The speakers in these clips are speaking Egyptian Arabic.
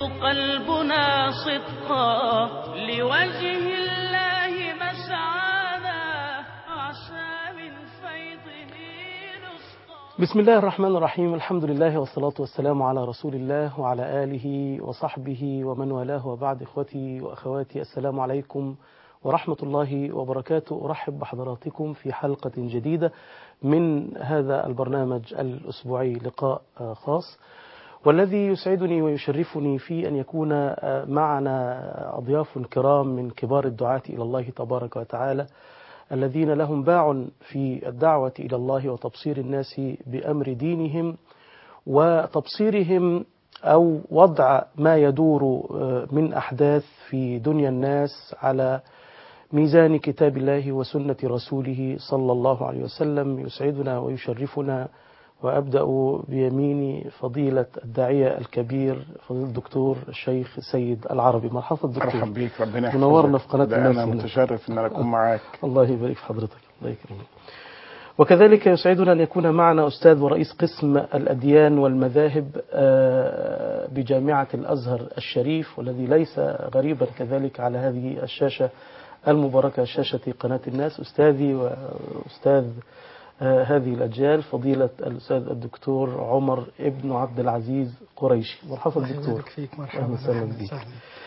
قلبنا صدقا لوجه الله مسعانا عسى من فيضه نسقا بسم الله الرحمن الرحيم الحمد لله والصلاة والسلام على رسول الله وعلى آله وصحبه ومن والاه وبعد إخوتي وأخواتي السلام عليكم ورحمة الله وبركاته أرحب بحضراتكم في حلقة جديدة من هذا البرنامج الأسبوعي لقاء خاص والذي يسعدني ويشرفني في أن يكون معنا أضياف كرام من كبار الدعاة إلى الله تبارك وتعالى الذين لهم باع في الدعوة إلى الله وتبصير الناس بأمر دينهم وتبصيرهم أو وضع ما يدور من أحداث في دنيا الناس على ميزان كتاب الله وسنة رسوله صلى الله عليه وسلم يسعدنا ويشرفنا وأبدأ بيمين فضيلة الداعية الكبير فضيلة الدكتور الشيخ سيد العربي مرحبا دكتور مرحبا بيك ربنا يحفظك منورنا في قناة ده الناس انا هنا. متشرف ان انا اكون معاك الله يبارك في حضرتك الله يكرمك وكذلك يسعدنا أن يكون معنا أستاذ ورئيس قسم الأديان والمذاهب آه، بجامعة الأزهر الشريف والذي ليس غريبا كذلك على هذه الشاشة المباركة شاشة قناة الناس أستاذي وأستاذ آه، هذه الأجيال فضيلة الأستاذ الدكتور عمر ابن عبد العزيز قريشي مرحبا الله دكتور يبارك فيك أهلا مرحبا وسهلا أهلاً بك. وسهلاً.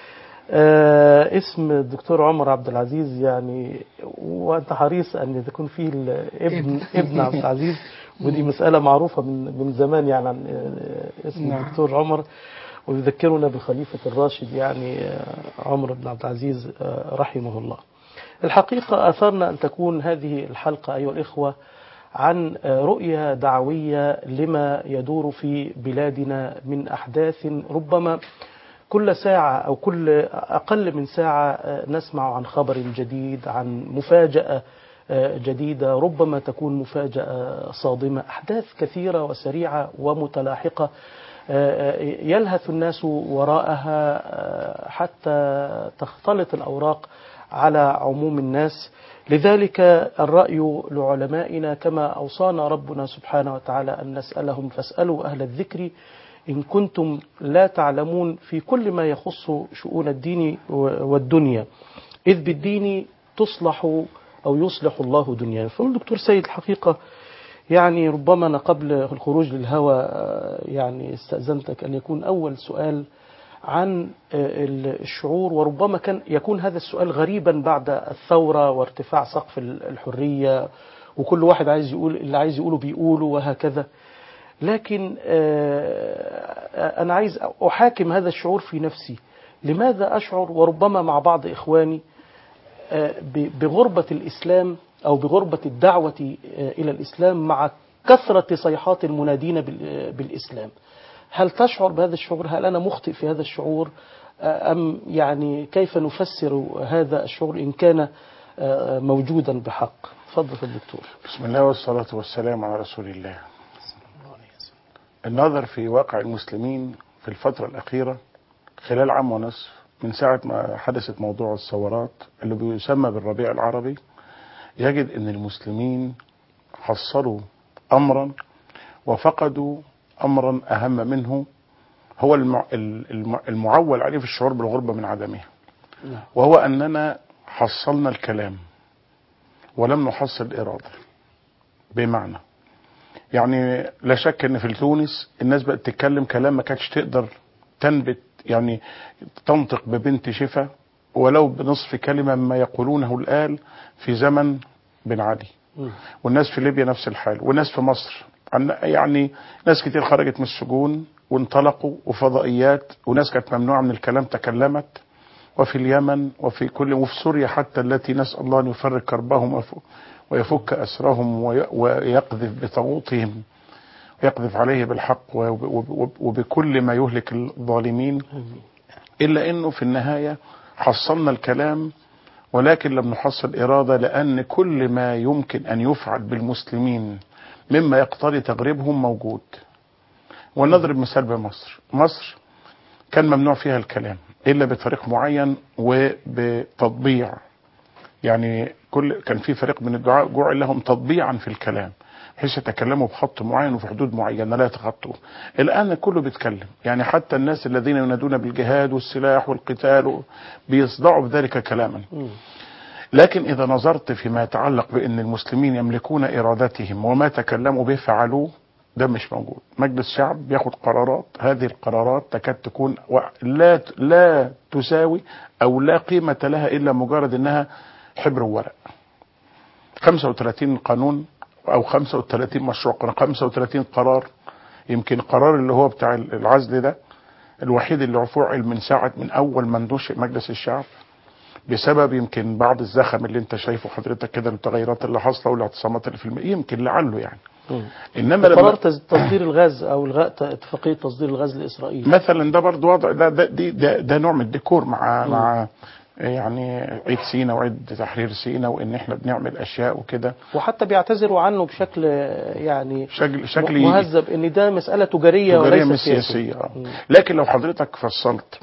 آه اسم الدكتور عمر عبد العزيز يعني وانت حريص ان تكون فيه الابن ابن. ابن عبد العزيز ودي مساله معروفه من من زمان يعني عن آه، اسم نعم. الدكتور عمر ويذكرنا بخليفه الراشد يعني آه، عمر بن عبد العزيز آه، رحمه الله. الحقيقه اثرنا ان تكون هذه الحلقه ايها الاخوه عن آه، رؤيه دعويه لما يدور في بلادنا من احداث ربما كل ساعة أو كل أقل من ساعة آه، نسمع عن خبر جديد عن مفاجأة آه، جديدة ربما تكون مفاجأة صادمة أحداث كثيرة وسريعة ومتلاحقة آه، آه، يلهث الناس وراءها آه، حتى تختلط الأوراق على عموم الناس لذلك الرأي لعلمائنا كما أوصانا ربنا سبحانه وتعالى أن نسألهم فاسألوا أهل الذكر إن كنتم لا تعلمون في كل ما يخص شؤون الدين والدنيا إذ بالدين تصلح أو يصلح الله دنيا فالدكتور سيد الحقيقة يعني ربما أنا قبل الخروج للهوى آه، يعني استأذنتك أن يكون أول سؤال عن آه، الشعور وربما كان يكون هذا السؤال غريبا بعد الثورة وارتفاع سقف الحرية وكل واحد عايز يقول اللي عايز يقوله بيقوله وهكذا لكن آه، أنا عايز أحاكم هذا الشعور في نفسي لماذا أشعر وربما مع بعض إخواني آه، ب- بغربة الإسلام أو بغربة الدعوة آه، إلى الإسلام مع كثرة صيحات المنادين بال- بالإسلام هل تشعر بهذا الشعور هل أنا مخطئ في هذا الشعور آه، أم يعني كيف نفسر هذا الشعور إن كان آه، موجودا بحق تفضل يا دكتور بسم الله والصلاة والسلام على رسول الله النظر في واقع المسلمين في الفترة الأخيرة خلال عام ونصف من ساعة ما حدثت موضوع الثورات اللي بيسمى بالربيع العربي يجد أن المسلمين حصلوا أمرا وفقدوا أمرا أهم منه هو المع- الم- المعول عليه في الشعور بالغربة من عدمها نعم. وهو أننا حصلنا الكلام ولم نحصل الإرادة بمعنى يعني لا شك ان في تونس الناس بقت تتكلم كلام ما كانتش تقدر تنبت يعني تنطق ببنت شفا ولو بنصف كلمة مما يقولونه الآن في زمن بن علي مم. والناس في ليبيا نفس الحال والناس في مصر عن- يعني ناس كتير خرجت من السجون وانطلقوا وفضائيات وناس كانت ممنوعة من الكلام تكلمت وفي اليمن وفي كل وفي سوريا حتى التي نسأل الله أن يفرج كربهم ويف- ويفك أسرهم وي- ويقذف بطاغوتهم ويقذف عليه بالحق وب- وب- وبكل ما يهلك الظالمين إلا أنه في النهاية حصلنا الكلام ولكن لم نحصل إرادة لأن كل ما يمكن أن يفعل بالمسلمين مما يقتضي تغريبهم موجود ونضرب مثال بمصر مصر كان ممنوع فيها الكلام إلا بطريق معين وبتطبيع يعني كل كان في فريق من الدعاء جعل لهم تطبيعا في الكلام بحيث يتكلموا بخط معين وفي حدود معينه لا يتخطوه. الان كله بيتكلم، يعني حتى الناس الذين ينادون بالجهاد والسلاح والقتال بيصدعوا بذلك كلاما. مم. لكن إذا نظرت فيما يتعلق بأن المسلمين يملكون إرادتهم وما تكلموا به فعلوه ده مش موجود مجلس شعب بياخد قرارات هذه القرارات تكاد تكون و- لا لا تساوي أو لا قيمة لها إلا مجرد أنها حبر وورق 35 قانون أو 35 مشروع قانون 35 قرار يمكن القرار اللي هو بتاع العزل ده الوحيد اللي فعل من ساعة من أول ما نشئ مجلس الشعب بسبب يمكن بعض الزخم اللي انت شايفه حضرتك كده التغيرات اللي حاصله والاعتصامات اللي في الم... يمكن لعله يعني مم. انما قرار لما تز- تصدير الغاز او الغاء ت- اتفاقيه تصدير الغاز لاسرائيل مثلا ده برضه وضع ده ده, دي ده ده نوع من الديكور مع مع يعني عيد سينا وعيد تحرير سينا وان احنا بنعمل اشياء وكده وحتى بيعتذروا عنه بشكل آه، يعني شكل شكل مهذب ان ده مساله تجاريه, تجارية مش وليست سياسيه سياسية آه. مم. لكن لو حضرتك فصلت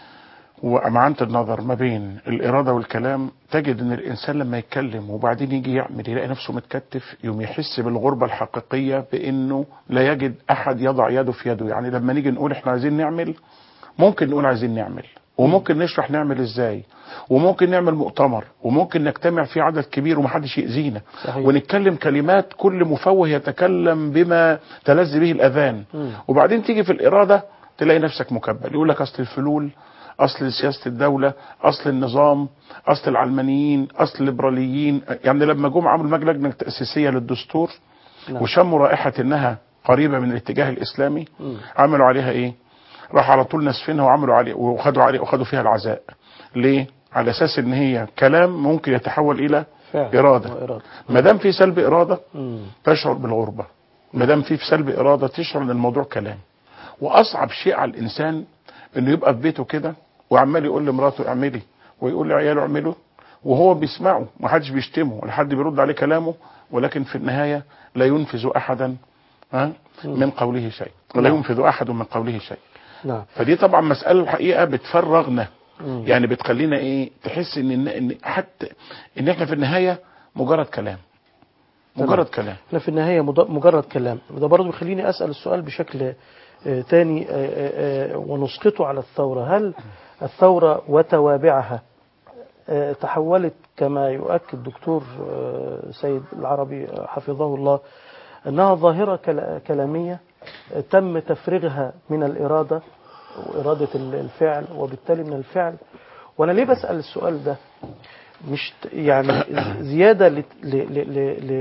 وأمعنت النظر ما بين الإرادة والكلام تجد أن الإنسان لما يتكلم وبعدين يجي يعمل يلاقي نفسه متكتف يوم يحس بالغربة الحقيقية بأنه لا يجد أحد يضع يده في يده يعني لما نيجي نقول إحنا عايزين نعمل ممكن نقول عايزين نعمل وممكن نشرح نعمل ازاي وممكن نعمل مؤتمر وممكن نجتمع فيه عدد كبير ومحدش يأذينا صحيح. ونتكلم كلمات كل مفوه يتكلم بما تلذ به الأذان مم. وبعدين تيجي في الإرادة تلاقي نفسك مكبل يقول لك أصل الفلول أصل سياسة الدولة أصل النظام أصل العلمانيين أصل الليبراليين يعني لما جم عملوا مج- لجنة تأسيسية للدستور نعم. وشموا رائحة إنها قريبة من الاتجاه الإسلامي مم. عملوا عليها إيه؟ راح على طول ناسفينها وعملوا عليه وخدوا عليه وخدوا فيها العزاء ليه؟ على أساس إن هي كلام ممكن يتحول إلى فعلا. إرادة. وإرادة. ما دام في سلب إرادة مم. تشعر بالغربة ما دام في سلب إرادة تشعر إن الموضوع كلام وأصعب شيء على الإنسان إنه يبقى في بيته كده وعمال يقول لمراته اعملي ويقول لعياله اعملوا وهو بيسمعه ما حدش بيشتمه ولا حد بيرد عليه كلامه ولكن في النهاية لا ينفذ أحدا ها من قوله شيء ولا نعم. ينفذ أحد من قوله شيء نعم فدي طبعا مسألة الحقيقة بتفرغنا مم. يعني بتخلينا ايه تحس ان ان حتى ان احنا في النهاية مجرد كلام مجرد كلام احنا في النهاية مد- مجرد كلام ده برضو بيخليني أسأل السؤال بشكل آه، تاني آه، آه، آه، ونسقطه على الثورة هل الثورة وتوابعها آه، تحولت كما يؤكد الدكتور آه، سيد العربي آه، حفظه الله أنها ظاهرة كلا- كلامية آه، تم تفريغها من الإرادة وإرادة ال- الفعل وبالتالي من الفعل وأنا ليه بسأل السؤال ده مش ت- يعني زيادة لت- ل- ل-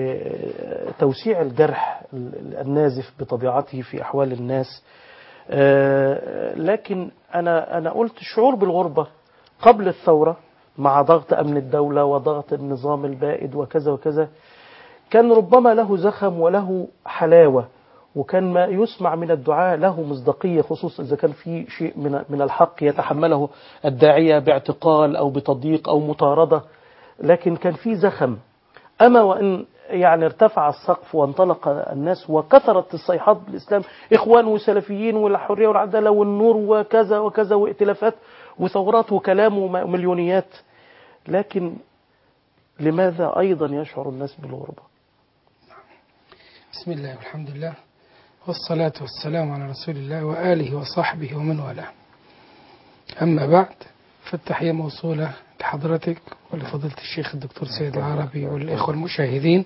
ل- لتوسيع الجرح ال- النازف بطبيعته في أحوال الناس آه، لكن أنا أنا قلت الشعور بالغربة قبل الثورة مع ضغط أمن الدولة وضغط النظام البائد وكذا وكذا كان ربما له زخم وله حلاوة وكان ما يسمع من الدعاء له مصداقية خصوصا إذا كان في شيء من من الحق يتحمله الداعية باعتقال أو بتضييق أو مطاردة لكن كان في زخم أما وإن يعني ارتفع السقف وانطلق الناس وكثرت الصيحات بالإسلام إخوان وسلفيين والحرية والعدالة والنور وكذا وكذا وائتلافات وثورات وكلام ومليونيات لكن لماذا أيضا يشعر الناس بالغربة بسم الله والحمد لله والصلاة والسلام على رسول الله وآله وصحبه ومن والاه أما بعد فالتحية موصولة لحضرتك ولفضيلة الشيخ الدكتور سيد العربي والإخوة المشاهدين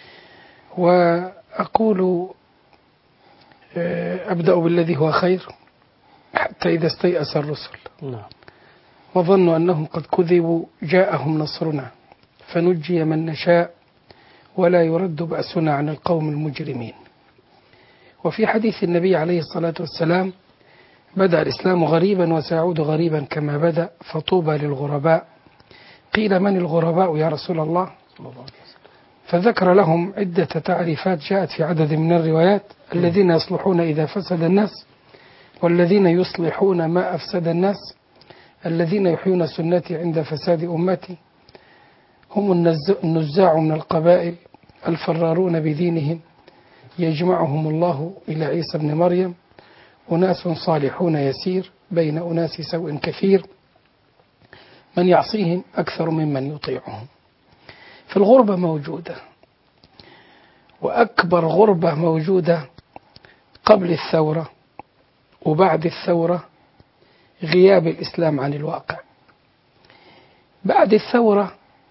وأقول آه، أبدأ بالذي هو خير حتى إذا استيأس الرسل نعم وظنوا أنهم قد كذبوا جاءهم نصرنا فنجي من نشاء ولا يرد بأسنا عن القوم المجرمين وفي حديث النبي عليه الصلاة والسلام بدأ الإسلام غريبا وسيعود غريبا كما بدأ فطوبى للغرباء قيل من الغرباء يا رسول الله فذكر لهم عدة تعريفات جاءت في عدد من الروايات الذين يصلحون إذا فسد الناس والذين يصلحون ما أفسد الناس الذين يحيون سنتي عند فساد أمتي هم النز- النزاع من القبائل الفرارون بدينهم يجمعهم الله إلى عيسى ابن مريم أناس صالحون يسير بين أناس سوء كثير من يعصيهم أكثر ممن يطيعهم فالغربة موجودة وأكبر غربة موجودة قبل الثورة وبعد الثورة غياب الإسلام عن الواقع بعد الثورة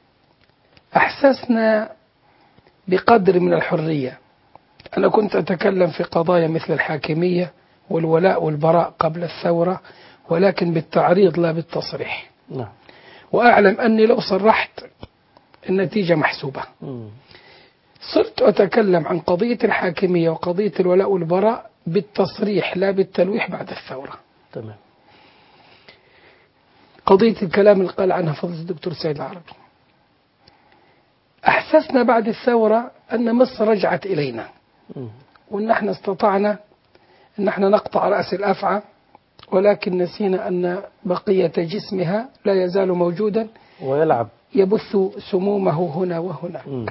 أحسسنا بقدر من الحرية أنا كنت أتكلم في قضايا مثل الحاكمية والولاء والبراء قبل الثورة ولكن بالتعريض لا بالتصريح نعم وأعلم أني لو صرحت النتيجة محسوبة مم. صرت أتكلم عن قضية الحاكمية وقضية الولاء والبراء بالتصريح لا بالتلويح بعد الثورة تمام قضية الكلام اللي قال عنها فضيلة الدكتور سيد العربي أحسسنا بعد الثورة أن مصر رجعت إلينا مم. وأن احنا استطعنا أن احنا نقطع رأس الأفعى ولكن نسينا أن بقية جسمها لا يزال موجودا ويلعب يبث سمومه هنا وهناك مم.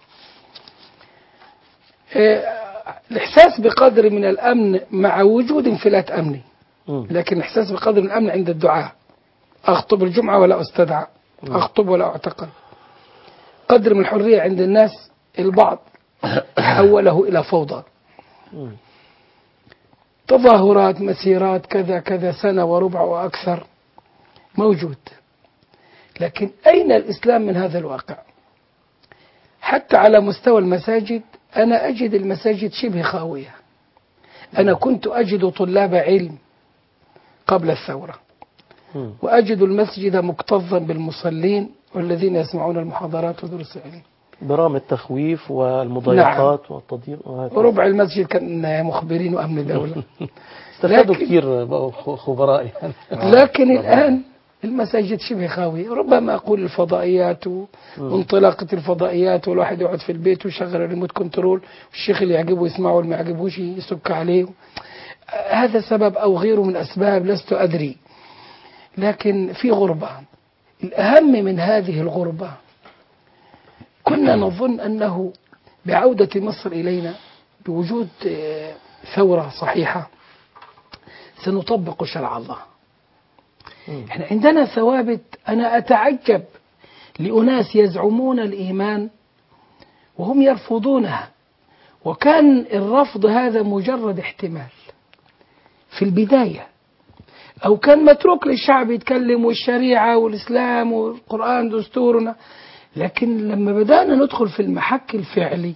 آه، الإحساس بقدر من الأمن مع وجود انفلات أمني مم. لكن إحساس بقدر من الأمن عند الدعاء أخطب الجمعة ولا أستدعى أخطب ولا أعتقل قدر من الحرية عند الناس البعض حوله إلى فوضى مم. تظاهرات مسيرات كذا كذا سنة وربع وأكثر موجود لكن أين الإسلام من هذا الواقع حتى على مستوى المساجد أنا أجد المساجد شبه خاوية أنا كنت أجد طلاب علم قبل الثورة مم. وأجد المسجد مكتظا بالمصلين والذين يسمعون المحاضرات ودروس العلم برغم التخويف والمضايقات والتضييق وهكذا وربع المسجد كان مخبرين وأمن دولة استفادوا لكن- كثير بقوا خ- خبراء يعني لكن الآن المساجد شبه خاوية ربما أقول الفضائيات و- وانطلاقة الفضائيات والواحد يقعد في البيت ويشغل الريموت كنترول والشيخ اللي يعجبه يسمعه واللي ما يعجبوش يسك عليه هذا سبب أو غيره من أسباب لست أدري لكن في غربة الأهم من هذه الغربة كنا نظن أنه بعودة مصر إلينا بوجود آه، ثورة صحيحة سنطبق شرع الله احنا عندنا ثوابت أنا أتعجب لأناس يزعمون الإيمان وهم يرفضونها وكان الرفض هذا مجرد احتمال في البداية أو كان متروك للشعب يتكلم والشريعة والإسلام والقرآن دستورنا لكن لما بدأنا ندخل في المحك الفعلي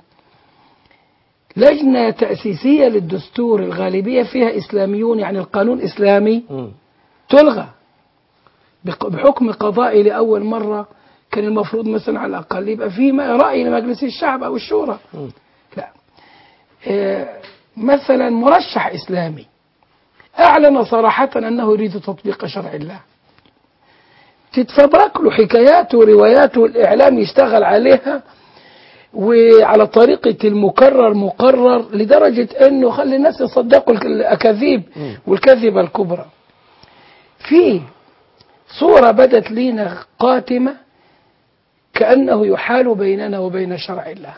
لجنة تأسيسية للدستور الغالبية فيها إسلاميون يعني القانون إسلامي مم. تلغى بق- بحكم قضائي لأول مرة كان المفروض مثلا على الأقل يبقى في م- رأي لمجلس الشعب أو الشورى مم. لا آه، مثلا مرشح إسلامي أعلن صراحة أنه يريد تطبيق شرع الله تتفبرك له حكاياته ورواياته والإعلام يشتغل عليها وعلى طريقة المكرر مقرر لدرجة أنه خلي الناس يصدقوا الأكاذيب والكذبة الكبرى في صورة بدت لنا قاتمة كأنه يحال بيننا وبين شرع الله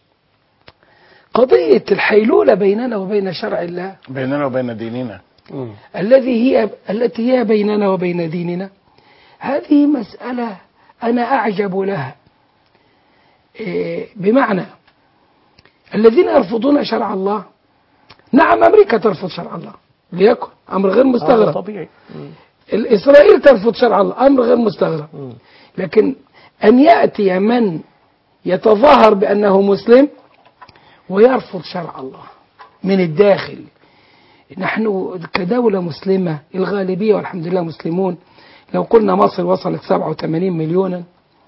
قضية الحيلولة بيننا وبين شرع الله بيننا وبين ديننا مم. الذي هي التي هي بيننا وبين ديننا هذه مسألة أنا أعجب لها إيه، بمعنى الذين يرفضون شرع الله نعم أمريكا ترفض شرع الله ليكن أمر غير هذا مستغرب طبيعي مم. إسرائيل ترفض شرع الله أمر غير مستغرب مم. لكن أن يأتي من يتظاهر بأنه مسلم ويرفض شرع الله من الداخل نحن كدولة مسلمة الغالبية والحمد لله مسلمون لو قلنا مصر وصلت 87 مليونا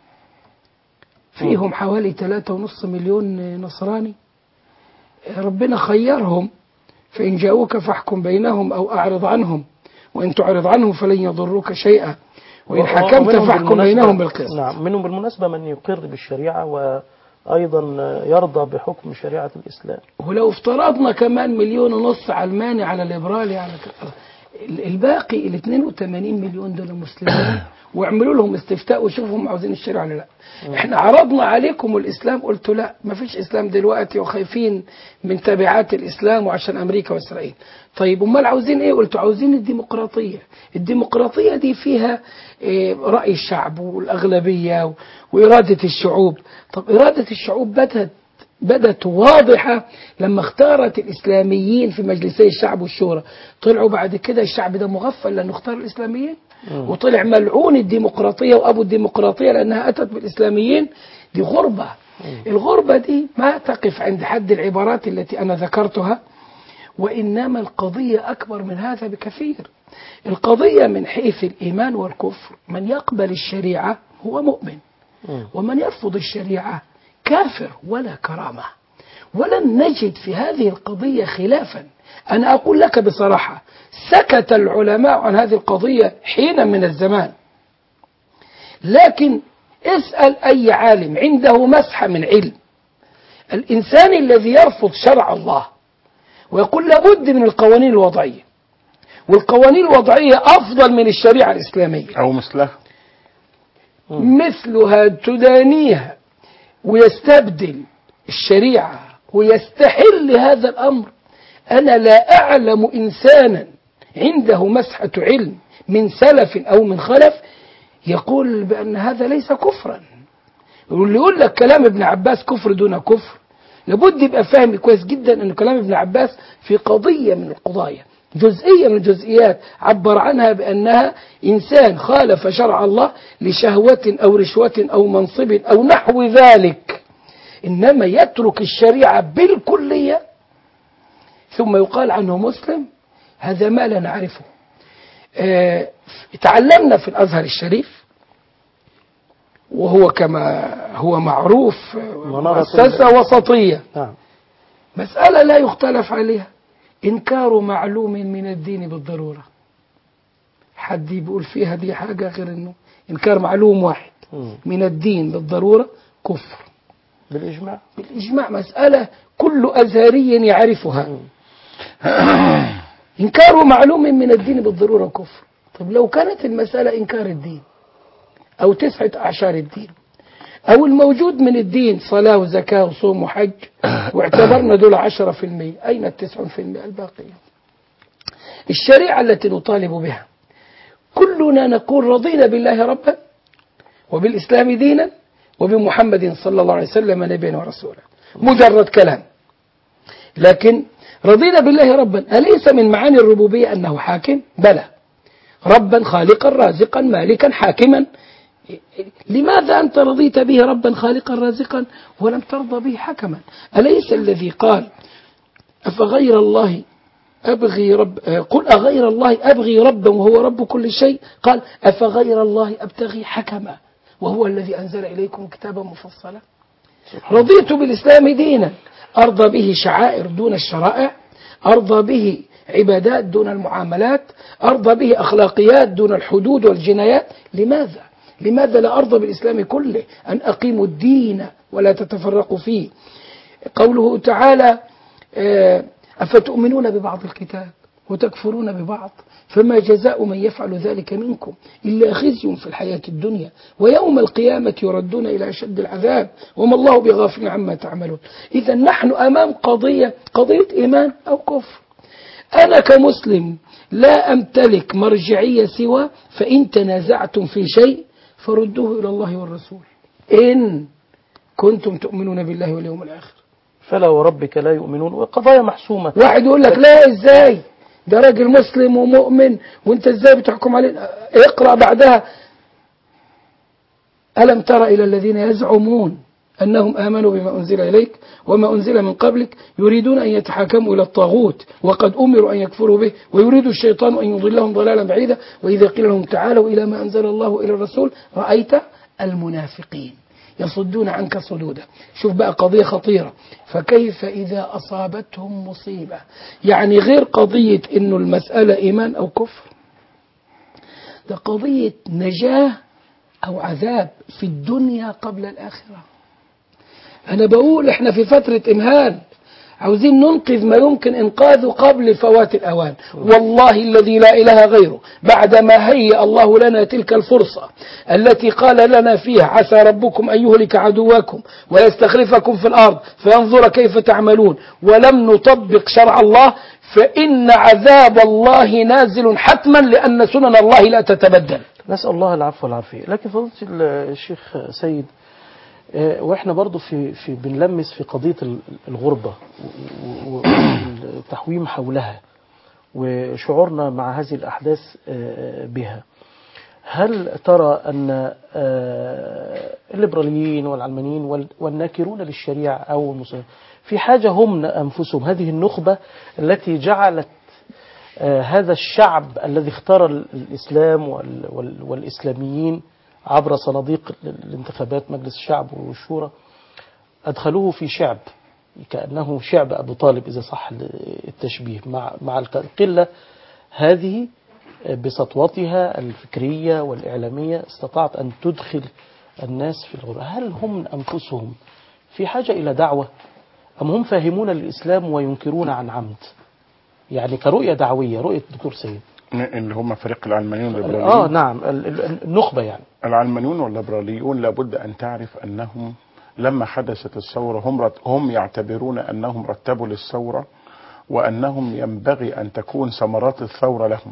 فيهم حوالي 3.5 مليون نصراني ربنا خيرهم فإن جاءوك فاحكم بينهم أو أعرض عنهم وإن تعرض عنهم فلن يضروك شيئا وإن و- حكمت ومنهم فاحكم بالمناسبة- بينهم بالقسط نعم منهم بالمناسبة من يقر بالشريعة وأيضا يرضى بحكم شريعة الإسلام ولو افترضنا كمان مليون ونص علماني على ليبرالي على ك- ال- الباقي ال 82 مليون دول مسلمين واعملوا لهم استفتاء وشوفوا هم عاوزين الشريعه ولا لا. احنا عرضنا عليكم الاسلام قلتوا لا ما فيش اسلام دلوقتي وخايفين من تبعات الاسلام وعشان امريكا واسرائيل. طيب امال عاوزين ايه؟ قلتوا عاوزين الديمقراطيه. الديمقراطيه دي فيها إيه راي الشعب والاغلبيه و- واراده الشعوب. طب اراده الشعوب بدت بدت واضحة لما اختارت الإسلاميين في مجلسي الشعب والشورى طلعوا بعد كده الشعب ده مغفل لأنه اختار الإسلاميين وطلع ملعون الديمقراطية وأبو الديمقراطية لأنها أتت بالإسلاميين دي غربة الغربة دي ما تقف عند حد العبارات التي أنا ذكرتها وإنما القضية أكبر من هذا بكثير القضية من حيث الإيمان والكفر من يقبل الشريعة هو مؤمن ومن يرفض الشريعة كافر ولا كرامة ولن نجد في هذه القضية خلافا أنا أقول لك بصراحة سكت العلماء عن هذه القضية حين من الزمان لكن اسأل أي عالم عنده مسحة من علم الإنسان الذي يرفض شرع الله ويقول لابد من القوانين الوضعية والقوانين الوضعية أفضل من الشريعة الإسلامية أو مثلها مثلها تدانيها ويستبدل الشريعة ويستحل هذا الأمر أنا لا أعلم إنسانا عنده مسحة علم من سلف أو من خلف يقول بأن هذا ليس كفرا واللي يقول لك كلام ابن عباس كفر دون كفر لابد يبقى فاهم كويس جدا أن كلام ابن عباس في قضية من القضايا جزئية من الجزئيات عبر عنها بأنها إنسان خالف شرع الله لشهوة أو رشوة أو منصب أو نحو ذلك إنما يترك الشريعة بالكلية ثم يقال عنه مسلم هذا ما لا نعرفه آه، تعلمنا في الأزهر الشريف وهو كما هو معروف آه، منارة مؤسسة وسطية نعم مسألة لا يختلف عليها إنكار معلوم من الدين بالضرورة حد بيقول فيها دي حاجة غير إنه إنكار معلوم واحد مم. من الدين بالضرورة كفر بالإجماع بالإجماع مسألة كل أزهري يعرفها إنكار معلوم من الدين بالضرورة كفر طب لو كانت المسألة إنكار الدين أو تسعة أعشار الدين أو الموجود من الدين صلاة وزكاة وصوم وحج واعتبرنا دول عشرة في المية أين التسع في المية الباقية الشريعة التي نطالب بها كلنا نقول رضينا بالله ربا وبالإسلام دينا وبمحمد صلى الله عليه وسلم نبيا ورسولا مجرد كلام لكن رضينا بالله ربا أليس من معاني الربوبية أنه حاكم بلى ربا خالقا رازقا مالكا حاكما لماذا أنت رضيت به ربا خالقا رازقا ولم ترضى به حكما أليس الذي قال أفغير الله أبغي رب قل أغير الله أبغي ربا وهو رب كل شيء قال أفغير الله أبتغي حكما وهو الذي أنزل إليكم كتابا مفصلا رضيت بالإسلام دينا أرضى به شعائر دون الشرائع أرضى به عبادات دون المعاملات أرضى به أخلاقيات دون الحدود والجنايات لماذا؟ لماذا لا أرضى بالإسلام كله أن أقيموا الدين ولا تتفرقوا فيه قوله تعالى آه، أفتؤمنون ببعض الكتاب وتكفرون ببعض فما جزاء من يفعل ذلك منكم إلا خزي في الحياة الدنيا ويوم القيامة يردون إلى أشد العذاب وما الله بغافل عما تعملون إذا نحن أمام قضية قضية إيمان أو كفر أنا كمسلم لا أمتلك مرجعية سوى فإن تنازعتم في شيء فردوه إلى الله والرسول إن كنتم تؤمنون بالله واليوم الآخر فلا وربك لا يؤمنون وقضايا محسومة واحد يقول لك لا ازاي ده راجل مسلم ومؤمن وانت ازاي بتحكم عليه اقرا بعدها الم تر الى الذين يزعمون انهم امنوا بما انزل اليك وما انزل من قبلك يريدون ان يتحاكموا الى الطاغوت وقد امروا ان يكفروا به ويريد الشيطان ان يضلهم ضلالا بعيدا واذا قيل لهم تعالوا الى ما انزل الله الى الرسول رايت المنافقين يصدون عنك صدودا شوف بقى قضية خطيرة فكيف إذا أصابتهم مصيبة يعني غير قضية إنه المسألة إيمان أو كفر ده قضية نجاة أو عذاب في الدنيا قبل الآخرة أنا بقول إحنا في فترة إمهال عاوزين ننقذ ما يمكن إنقاذه قبل فوات الأوان والله الذي لا إله غيره بعدما هيأ الله لنا تلك الفرصة التي قال لنا فيها عسى ربكم أن يهلك عدواكم ويستخلفكم في الأرض فينظر كيف تعملون ولم نطبق شرع الله فإن عذاب الله نازل حتما لأن سنن الله لا تتبدل نسأل الله العفو والعافية لكن فضيلة الشيخ سيد آه، واحنا برضو في في بنلمس في قضيه ال- الغربه و- و- والتحويم حولها وشعورنا مع هذه الاحداث آه، بها هل ترى ان آه، الليبراليين والعلمانيين وال- والناكرون للشريعه او المسلمين في حاجه هم انفسهم هذه النخبه التي جعلت آه، هذا الشعب الذي اختار ال- الإسلام وال- وال- والإسلاميين عبر صناديق ال- الانتخابات مجلس الشعب والشورى أدخلوه في شعب كأنه شعب أبو طالب إذا صح التشبيه مع مع القلة هذه آه، بسطوتها الفكرية والإعلامية استطاعت أن تدخل الناس في الغربة هل هم أنفسهم في حاجة إلى دعوة أم هم فاهمون الإسلام وينكرون عن عمد يعني كرؤية دعوية رؤية الدكتور سيد اللي هم فريق العلمانيون اه والليبراليون نعم ال- ال- النخبة يعني العلمانيون والليبراليون لابد ان تعرف انهم لما حدثت الثوره هم رت- هم يعتبرون انهم رتبوا للثوره وانهم ينبغي ان تكون ثمرات الثوره لهم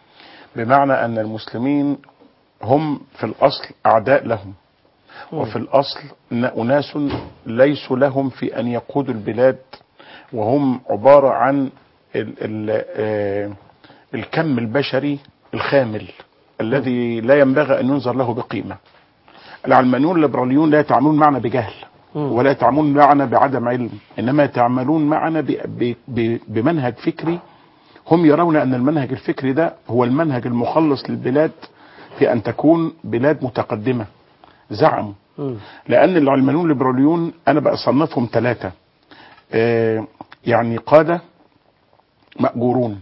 بمعنى ان المسلمين هم في الاصل اعداء لهم وفي الاصل ن- اناس ليسوا لهم في ان يقودوا البلاد وهم عباره عن ال ال آه، الكم البشري الخامل الذي لا ينبغي ان ينظر له بقيمه. العلمانيون الليبراليون لا يتعاملون معنا بجهل مم. ولا يتعاملون معنا بعدم علم انما يتعاملون معنا ب- ب- ب- بمنهج فكري هم يرون ان المنهج الفكري ده هو المنهج المخلص للبلاد في ان تكون بلاد متقدمه زعموا مم. لان العلمانيون الليبراليون انا بصنفهم ثلاثه آه يعني قاده ماجورون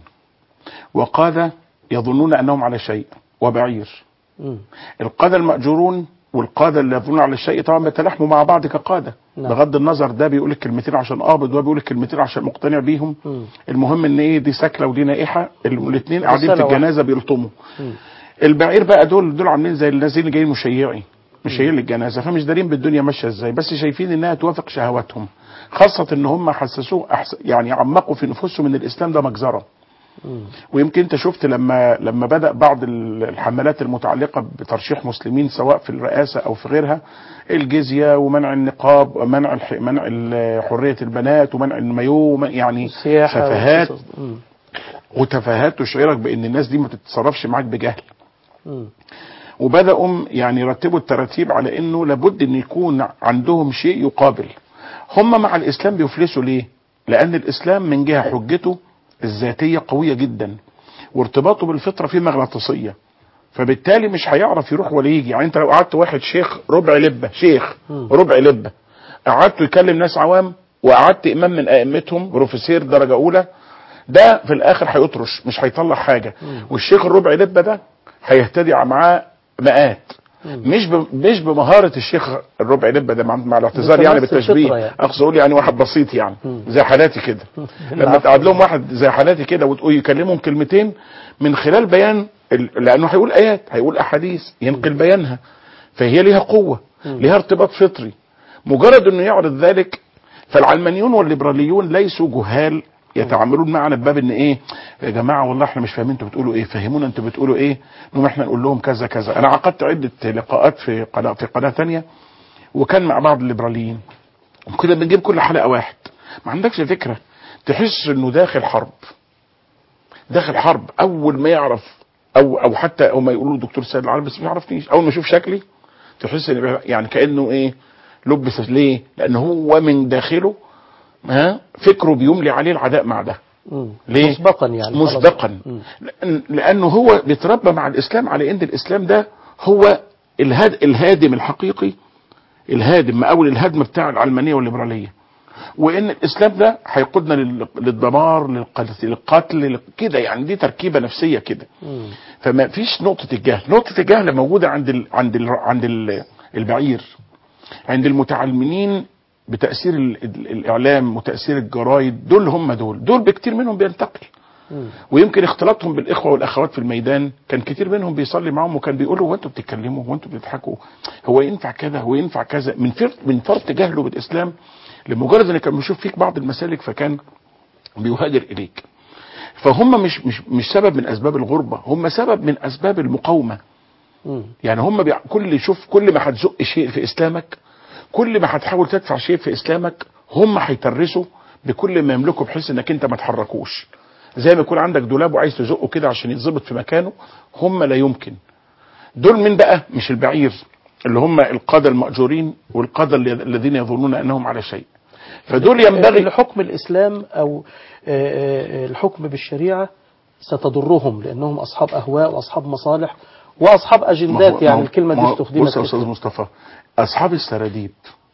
وقاده يظنون انهم على شيء وبعير مم. القاده الماجورون والقاده اللي يظنون على الشيء طبعا بيتلاحموا مع بعض كقاده نعم. بغض النظر ده بيقول الكلمتين عشان قابض وده بيقول الكلمتين عشان مقتنع بيهم مم. المهم ان ايه دي ساكله ودي نائحه الاثنين قاعدين في رسالة واحدة. الجنازه بيلطموا مم. البعير بقى دول دول عاملين زي الذين اللي جايين مشيعين مشيعين للجنازه فمش دارين بالدنيا ماشيه ازاي بس شايفين انها توافق شهواتهم خاصه ان هم حسسوه أحس... يعني عمقوا في نفوسهم ان الاسلام ده مجزره مم. ويمكن انت شفت لما لما بدا بعض ال- الحملات المتعلقه بترشيح مسلمين سواء في الرئاسه او في غيرها الجزيه ومنع النقاب ومنع الح... منع ال- حريه البنات ومنع المايو ومن- يعني السياحة سفهات والقصص. مم. وتفاهات تشعرك بان الناس دي ما تتصرفش معاك بجهل مم. وبداوا يعني يرتبوا التراتيب على انه لابد ان يكون عندهم شيء يقابل هم مع الاسلام بيفلسوا ليه لان الاسلام من جهه حجته الذاتيه قويه جدا وارتباطه بالفطره فيه مغناطيسيه فبالتالي مش هيعرف يروح ولا يجي يعني انت لو قعدت واحد شيخ ربع لبه شيخ مم. ربع لبه قعدت يكلم ناس عوام وقعدت امام من ائمتهم بروفيسير درجه اولى ده في الاخر هيطرش مش هيطلع حاجه والشيخ الربع لبه ده هيهتدي معاه مئات مش ب... مش بمهاره الشيخ الربع لبه ده مع, مع الاعتذار يعني بتمثل بالتشبيه فطرة يعني. اقصد اقول يعني واحد بسيط يعني مم. زي حالاتي كده لما العفو. تقعد لهم واحد زي حالاتي كده وتقول يكلمهم كلمتين من خلال بيان ال... لانه هيقول ايات هيقول احاديث ينقل بيانها فهي ليها قوه ليها ارتباط فطري مجرد انه يعرض ذلك فالعلمانيون والليبراليون ليسوا جهال يتعاملون معنا بباب ان ايه يا جماعه والله احنا مش فاهمين انتوا بتقولوا ايه فهمونا انتوا بتقولوا ايه نقوم احنا نقول لهم كذا كذا انا عقدت عده لقاءات في قناه في قناه ثانيه وكان مع بعض الليبراليين وكده بنجيب كل حلقه واحد ما عندكش فكره تحس انه داخل حرب داخل حرب اول ما يعرف او او حتى او ما يقولوا دكتور سيد العربي بس ما يعرفنيش اول ما يشوف شكلي تحس ان يعني كانه ايه لبس ليه لان هو من داخله ها فكره بيملي عليه العداء مع ده مم. ليه؟ مسبقا يعني مسبقا مم. لأن لانه هو بيتربى مع الاسلام على ان الاسلام ده هو الهاد الهادم الحقيقي الهادم مقاول الهدم بتاع العلمانيه والليبراليه وان الاسلام ده هيقودنا لل- للدمار للقتل, للقتل لل- كده يعني دي تركيبه نفسيه كده مم. فما فيش نقطة الجهل، نقطة الجهل موجودة عند ال عند ال عند ال البعير عند المتعلمين بتأثير ال ال الإعلام وتأثير الجرايد دول هم دول، دول بكتير منهم بينتقل مم. ويمكن اختلاطهم بالإخوة والأخوات في الميدان كان كتير منهم بيصلي معاهم وكان بيقولوا هو أنتوا بتتكلموا هو أنتوا بتضحكوا هو ينفع كذا هو ينفع كذا من فرط من فرط جهله بالإسلام لمجرد إن كان بيشوف فيك بعض المسالك فكان بيهاجر إليك فهم مش مش مش سبب من اسباب الغربه هم سبب من اسباب المقاومه مم. يعني هم بيع... كل شوف كل ما هتزق شيء في اسلامك كل ما هتحاول تدفع شيء في اسلامك هم هيترسوا بكل ما يملكوا بحيث انك انت ما تحركوش زي ما يكون عندك دولاب وعايز تزقه كده عشان يتظبط في مكانه هم لا يمكن دول مين بقى مش البعير اللي هم القادة المأجورين والقادة اللي- الذين يظنون انهم على شيء فدول ينبغي لحكم الإسلام أو آه، آه، الحكم بالشريعة ستضرهم لأنهم أصحاب أهواء وأصحاب مصالح وأصحاب ما أجندات هو- يعني ما هو- الكلمة ما دي هو- استخدمت بص يا استاذ كتير. مصطفى اصحاب السراديب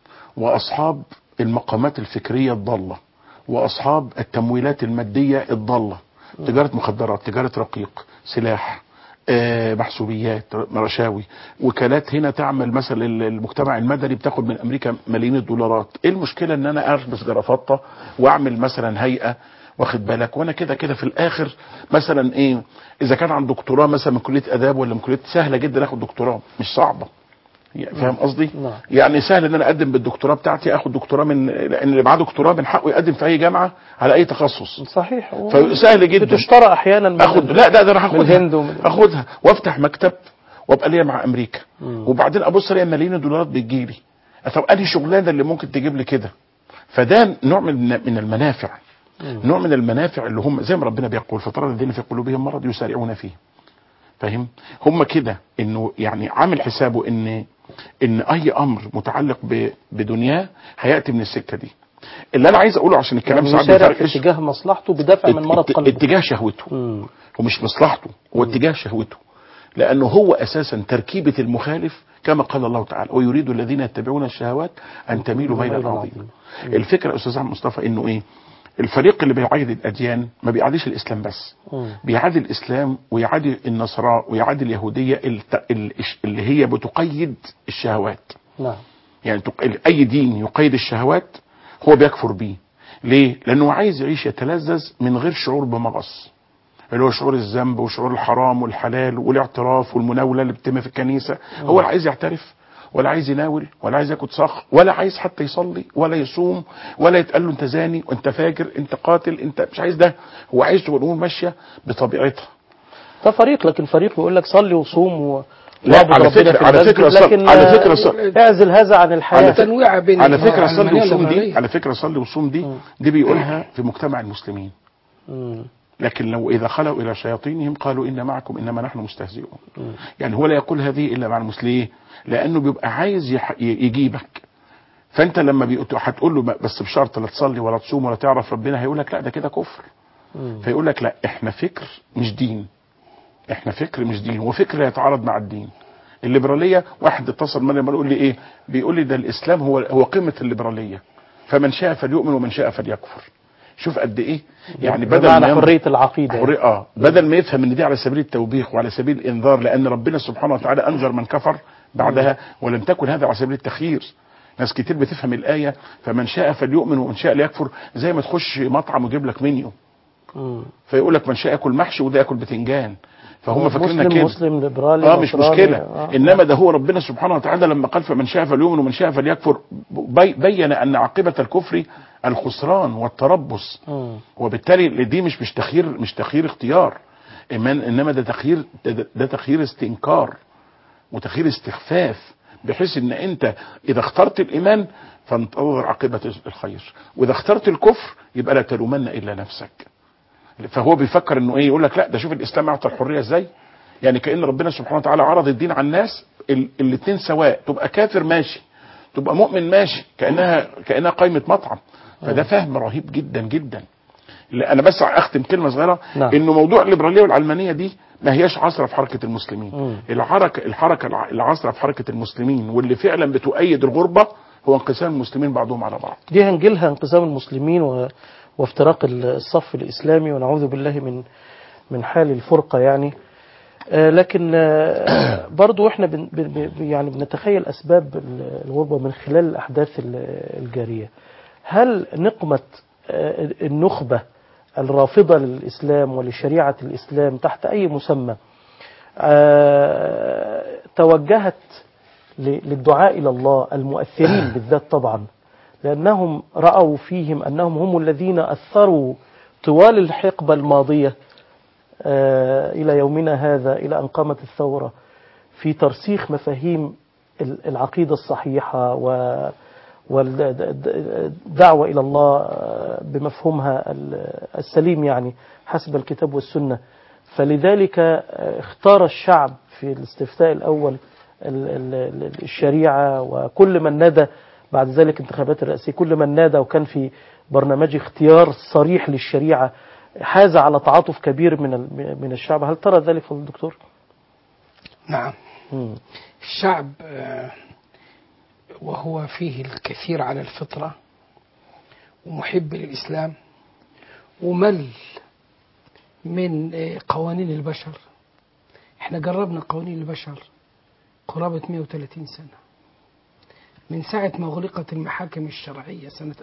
واصحاب المقامات الفكريه الضاله واصحاب التمويلات الماديه الضاله تجاره مخدرات تجاره رقيق سلاح آه، محسوبيات رشاوي وكالات هنا تعمل مثلا المجتمع المدني بتاخد من امريكا ملايين الدولارات ايه المشكله ان انا البس جرافطه واعمل مثلا هيئه واخد بالك وانا كده كده في الاخر مثلا ايه اذا كان عن دكتوراه مثلا من كليه اداب ولا من كليه سهله جدا اخد دكتوراه مش صعبه يعني فاهم قصدي؟ نعم. يعني سهل ان انا اقدم بالدكتوراه بتاعتي اخد دكتوراه من لان اللي معاه دكتوراه من حقه يقدم في اي جامعه على اي تخصص صحيح و- فسهل جدا بتشترى أحيانا من- اخد لا ده ده انا من هاخدها الهند ومن اخدها وافتح مكتب وابقى ليا مع امريكا وبعدين ابص الاقي ملايين الدولارات بتجيلي طب انهي شغلانه اللي ممكن تجيب لي كده فده نوع من من المنافع نوع من المنافع اللي هم زي ما ربنا بيقول فطرة الذين في قلوبهم مرض يسارعون فيه فاهم هم كده انه يعني عامل حسابه ان ان اي امر متعلق ب- بدنياه هياتي من السكه دي اللي انا عايز اقوله عشان الكلام يعني ساعات يسارع في بيفرقش اتجاه مصلحته بدافع من مرض ات- قلبه اتجاه شهوته مم. ومش مصلحته هو اتجاه شهوته لانه هو اساسا تركيبه المخالف كما قال الله تعالى ويريد الذين يتبعون الشهوات ان تميلوا ميلا ميلاً عظيما الفكره يا استاذ عم مصطفى انه ايه الفريق اللي بيعادي الاديان ما بيعاديش الاسلام بس مم. بيعادي الاسلام ويعادي النصارى ويعادي اليهوديه الت- ال- اللي هي بتقيد الشهوات نعم يعني تق- اي دين يقيد الشهوات هو بيكفر بيه ليه لانه عايز يعيش يتلذذ من غير شعور بمغص اللي هو شعور الذنب وشعور الحرام والحلال والاعتراف والمناوله اللي بتتم في الكنيسه هو لا عايز يعترف ولا عايز يناول ولا عايز ياكل صخ ولا عايز حتى يصلي ولا يصوم ولا يتقال له انت زاني وانت فاجر انت قاتل انت مش عايز ده هو عايز تبقى الامور ماشيه بطبيعتها ده فريق لكن فريق يقول لك صلي وصوم و... لا، واعبد على ربنا فكرة- في على المسجد، فكرة صل- لكن على آه، فكرة صل- اعزل هذا عن الحياة على فكرة- تنويع بين على فكره صلي العلمانية وصوم دي والليبرالية. على فكره صلي وصوم دي دي بيقولها في مجتمع المسلمين مم. لكن لو إذا خلوا إلى شياطينهم قالوا إن معكم إنما نحن مستهزئون يعني هو لا يقول هذه إلا مع المسلمين لأنه بيبقى عايز يح- ي- يجيبك فأنت لما بيقول- هتقول له بس بشرط لا تصلي ولا تصوم ولا تعرف ربنا هيقول لك لا ده كده كفر فيقول لك لا احنا فكر مش دين احنا فكر مش دين هو فكر يتعارض مع الدين الليبراليه واحد اتصل معي بيقول لي ايه بيقول لي ده الاسلام هو هو قمه الليبراليه فمن شاء فليؤمن ومن شاء فليكفر شوف قد ايه يعني بدل بمعنى ما يم- حرية العقيدة حرية اه بدل ما يفهم ان دي على سبيل التوبيخ وعلى سبيل الانذار لان ربنا سبحانه وتعالى انذر من كفر بعدها ولم تكن هذا على سبيل التخيير ناس كتير بتفهم الايه فمن شاء فليؤمن ومن شاء ليكفر زي ما تخش مطعم ويجيب لك منيو مم. فيقول لك من شاء ياكل محشي وده ياكل بتنجان فهم فاكرينها مسلم كده مسلم ليبرالي اه مش نصراني، مشكله آه. انما ده هو ربنا سبحانه وتعالى لما قال فمن شاء فليؤمن ومن شاء فليكفر بي بين ان عاقبه الكفر الخسران والتربص مم. وبالتالي دي مش مش تخيير مش تخيير اختيار إما- انما ده تخيير ده, ده تخيير استنكار وتخيير استخفاف بحيث ان انت اذا اخترت الايمان فانتظر عاقبه الخير واذا اخترت الكفر يبقى لا تلومن الا نفسك فهو بيفكر انه ايه يقول لك لا ده شوف الاسلام اعطى الحريه ازاي يعني كان ربنا سبحانه وتعالى عرض الدين على الناس ال- الاتنين سواء تبقى كافر ماشي تبقى مؤمن ماشي كانها كانها قائمه مطعم فده فهم رهيب جدا جدا لا، انا بس اختم كلمه صغيره نعم. انه موضوع الليبراليه والعلمانيه دي ما هياش عصره في حركه المسلمين مم. الحركه الحركه الع- العصره في حركه المسلمين واللي فعلا بتؤيد الغربه هو انقسام المسلمين بعضهم على بعض دي هنجيلها انقسام المسلمين و... وافتراق الصف الإسلامي ونعوذ بالله من من حال الفرقة يعني آه، لكن آه، برضو احنا بن بن بن- يعني بنتخيل أسباب ال- الغربة من خلال الأحداث ال- الجارية هل نقمة آه، النخبة الرافضة للإسلام ولشريعة الإسلام تحت أي مسمى آه، توجهت ل- للدعاء إلى الله المؤثرين بالذات طبعا لأنهم رأوا فيهم أنهم هم الذين أثروا طوال الحقبة الماضية آه، إلى يومنا هذا إلى أن قامت الثورة في ترسيخ مفاهيم ال- العقيدة الصحيحة والدعوة إلى الله آه، بمفهومها ال- السليم يعني حسب الكتاب والسنة فلذلك آه، اختار الشعب في الاستفتاء الأول ال- ال- ال- الشريعة وكل من نادى بعد ذلك انتخابات الرئاسية كل من نادى وكان في برنامج اختيار صريح للشريعة حاز على تعاطف كبير من ال- من الشعب هل ترى ذلك فضل الدكتور؟ نعم مم. الشعب آه، وهو فيه الكثير على الفطرة ومحب للإسلام ومل من آه، قوانين البشر احنا جربنا قوانين البشر قرابة 130 سنة من ساعة ما أغلقت المحاكم الشرعية سنة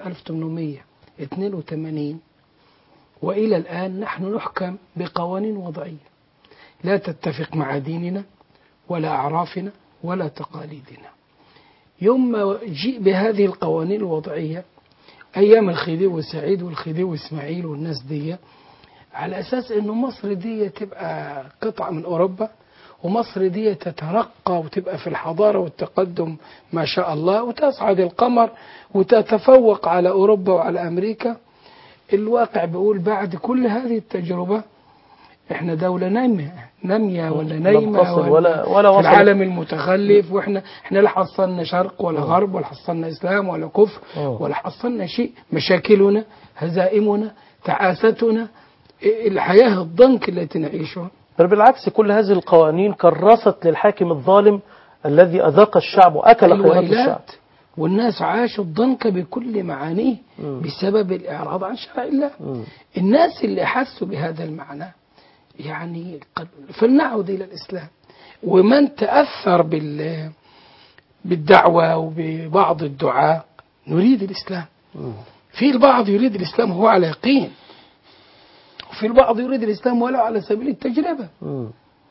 1882 وإلى الآن نحن نحكم بقوانين وضعية لا تتفق مع ديننا ولا أعرافنا ولا تقاليدنا يوم ما جيء بهذه القوانين الوضعية أيام الخديوي وسعيد والخديوي إسماعيل والناس دي على أساس أنه مصر دي تبقى قطعة من أوروبا ومصر دي تترقى وتبقى في الحضارة والتقدم ما شاء الله وتصعد القمر وتتفوق على أوروبا وعلى أمريكا الواقع بيقول بعد كل هذه التجربة احنا دولة نامية نامية ولا لم نايمة تصل ولا ولا في وصل العالم المتخلف واحنا احنا لا حصلنا شرق ولا غرب ولا حصلنا اسلام ولا كفر أوه. ولا حصلنا شيء مشاكلنا هزائمنا تعاستنا إيه الحياة الضنك التي نعيشها بل بالعكس كل هذه القوانين كرست للحاكم الظالم الذي أذاق الشعب وأكل خيرات الشعب الويلات والناس عاشوا الضنك بكل معانيه مم. بسبب الإعراض عن شرع الله مم. الناس اللي حسوا بهذا المعنى يعني قد فلنعد إلى الإسلام ومن تأثر بال بالدعوة وببعض الدعاء نريد الإسلام مم. في البعض يريد الإسلام هو على يقين وفي البعض يريد الإسلام ولو على سبيل التجربة مم.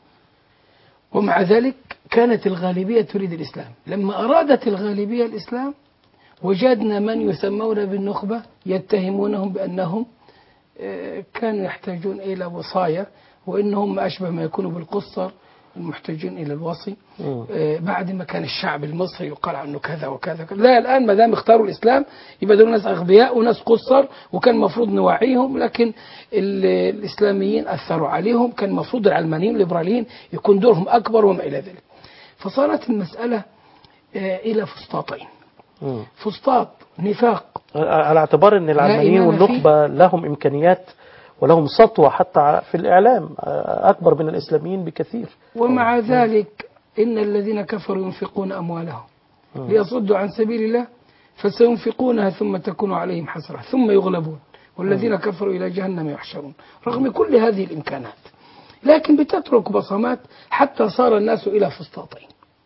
ومع ذلك كانت الغالبية تريد الإسلام لما أرادت الغالبية الإسلام وجدنا من يسمون بالنخبة يتهمونهم بأنهم آه، كانوا يحتاجون إلى وصاية وإنهم أشبه ما يكونوا بالقصر المحتاجين إلى الوصي مم. آه، بعد ما كان الشعب المصري يقال عنه كذا وكذا وكذا. لا الآن ما دام اختاروا الإسلام يبقى دول ناس أغبياء وناس قصر وكان المفروض نوعيهم لكن ال- الإسلاميين أثروا عليهم كان المفروض العلمانيين الليبراليين يكون دورهم أكبر وما إلى ذلك فصارت المسألة آه، إلى فسطاطين مم. فسطاط نفاق على اعتبار ان العلمانيين إيمان والنخبة لهم امكانيات ولهم سطوة حتى في الاعلام اكبر من الاسلاميين بكثير ومع ذلك إن الذين كفروا ينفقون أموالهم ليصدوا عن سبيل الله فسينفقونها ثم تكون عليهم حسرة ثم يغلبون والذين كفروا إلى جهنم يحشرون رغم كل هذه الإمكانات لكن بتترك بصمات حتى صار الناس إلى فسطاطين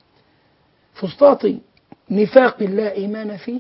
فسطاط نفاق لا إيمان فيه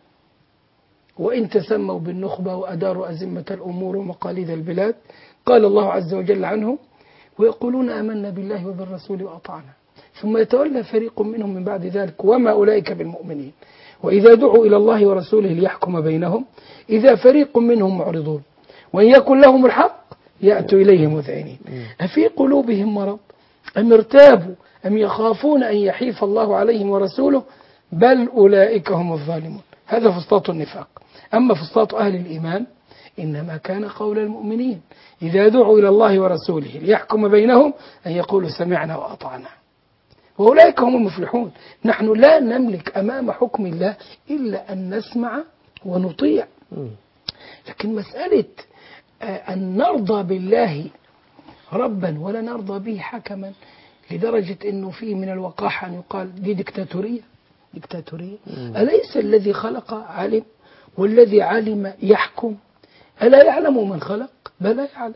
وإن تسموا بالنخبة وأداروا أزمة الأمور ومقاليد البلاد قال الله عز وجل عنهم ويقولون آمنا بالله وبالرسول وأطعنا ثم يتولى فريق منهم من بعد ذلك وما أولئك بالمؤمنين وإذا دعوا إلى الله ورسوله ليحكم بينهم إذا فريق منهم معرضون وإن يكن لهم الحق يأتوا إليه مذعنين أفي قلوبهم مرض أم ارتابوا أم يخافون أن يحيف الله عليهم ورسوله بل أولئك هم الظالمون هذا فسطاط النفاق أما فسطاط أهل الإيمان إنما كان قول المؤمنين إذا دعوا إلى الله ورسوله ليحكم بينهم أن يقولوا سمعنا وأطعنا وأولئك هم المفلحون نحن لا نملك أمام حكم الله إلا أن نسمع ونطيع مم. لكن مسألة آه، أن نرضى بالله ربا ولا نرضى به حكما لدرجة أنه فيه من الوقاحة أن يقال دي ديكتاتورية ديكتاتورية أليس الذي خلق علم والذي علم يحكم ألا يعلم من خلق بلى يعلم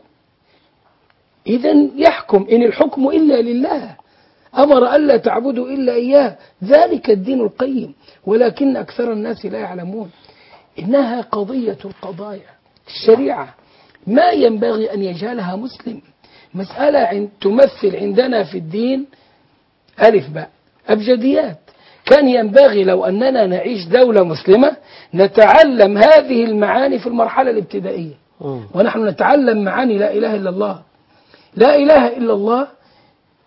إذا يحكم إن الحكم إلا لله أمر ألا تعبدوا إلا إياه ذلك الدين القيم ولكن أكثر الناس لا يعلمون إنها قضية القضايا الشريعة ما ينبغي أن يجهلها مسلم مسألة عن تمثل عندنا في الدين ألف باء أبجديات كان ينبغي لو أننا نعيش دولة مسلمة نتعلم هذه المعاني في المرحلة الابتدائية مم. ونحن نتعلم معاني لا إله إلا الله لا إله إلا الله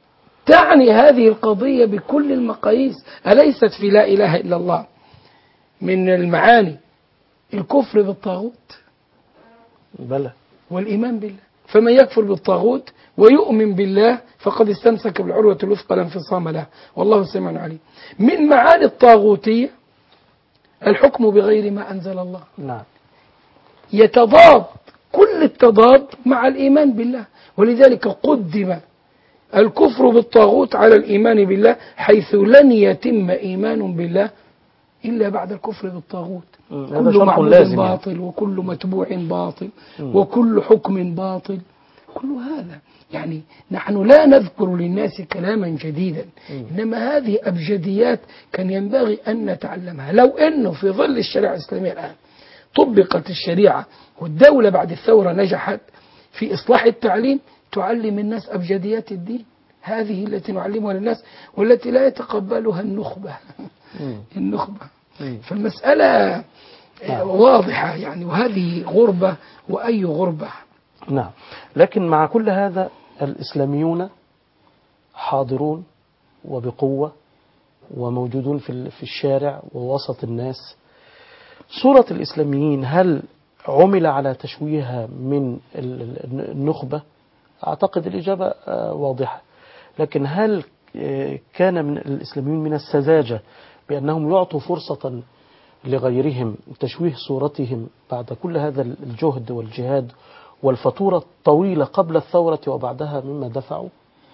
تعني هذه القضية بكل المقاييس أليست في لا إله إلا الله من المعاني الكفر بالطاغوت بلى والإيمان بالله فمن يكفر بالطاغوت ويؤمن بالله فقد استمسك بالعروة الوثقى لا انفصام لها والله سميع عليم من معاني الطاغوتية الحكم بغير ما أنزل الله نعم يتضاد كل التضاد مع الإيمان بالله ولذلك قدم الكفر بالطاغوت على الإيمان بالله حيث لن يتم إيمان بالله إلا بعد الكفر بالطاغوت مم. هذا كل شرط معبود لازم يعني. باطل وكل متبوع باطل مم. وكل حكم باطل كل هذا يعني نحن لا نذكر للناس كلاما جديدا إنما هذه أبجديات كان ينبغي أن نتعلمها لو أنه في ظل الشريعة الإسلامية الآن طبقت الشريعة والدولة بعد الثورة نجحت في إصلاح التعليم تعلم الناس أبجديات الدين هذه التي نعلمها للناس والتي لا يتقبلها النخبة مم. النخبة مم. فالمسألة نعم. واضحة يعني وهذه غربة وأي غربة نعم لكن مع كل هذا الإسلاميون حاضرون وبقوة وموجودون في ال- في الشارع ووسط الناس صورة الإسلاميين هل عمل على تشويهها من ال- ال- النخبة أعتقد الإجابة آه، واضحة لكن هل آه، كان من الإسلاميين من السذاجة بأنهم يعطوا فرصة لغيرهم تشويه صورتهم بعد كل هذا الجهد والجهاد والفاتورة الطويلة قبل الثورة وبعدها مما دفعوا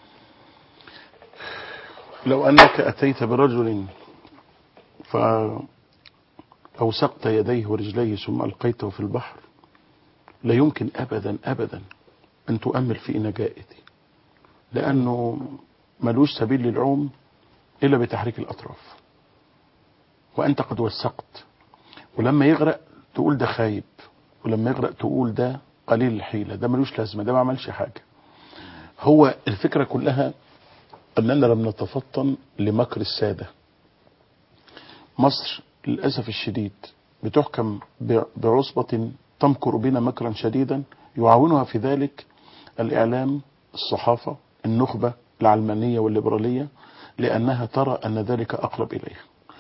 لو أنك أتيت برجل فأوسقت يديه ورجليه ثم ألقيته في البحر لا يمكن أبدا أبدا أن تؤمل في نجائته لأنه ملوش سبيل للعوم إلا بتحريك الأطراف وأنت قد وثقت ولما يغرق تقول ده خايب ولما يغرق تقول ده قليل الحيلة ده ملوش لازمة ده ما عملش حاجة هو الفكرة كلها أننا لم نتفطن لمكر السادة مصر للأسف الشديد بتحكم ب- بعصبة تمكر بنا مكرا شديدا يعاونها في ذلك الإعلام الصحافة النخبة العلمانية والليبرالية لأنها ترى أن ذلك أقرب إليها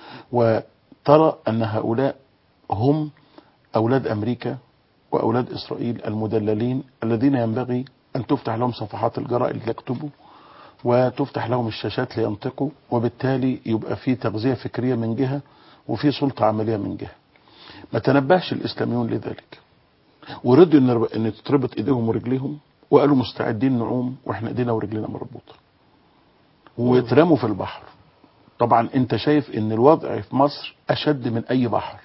وترى أن هؤلاء هم أولاد أمريكا وأولاد إسرائيل المدللين الذين ينبغي أن تفتح لهم صفحات الجرائد ليكتبوا وتفتح لهم الشاشات لينطقوا وبالتالي يبقى في تغذية فكرية من جهة وفي سلطة عملية من جهة ما تنبهش الإسلاميون لذلك ورضوا ان ان تتربط ايديهم ورجليهم وقالوا مستعدين نعوم واحنا ايدينا ورجلينا مربوطه واترموا في البحر طبعا انت شايف ان الوضع في مصر اشد من اي بحر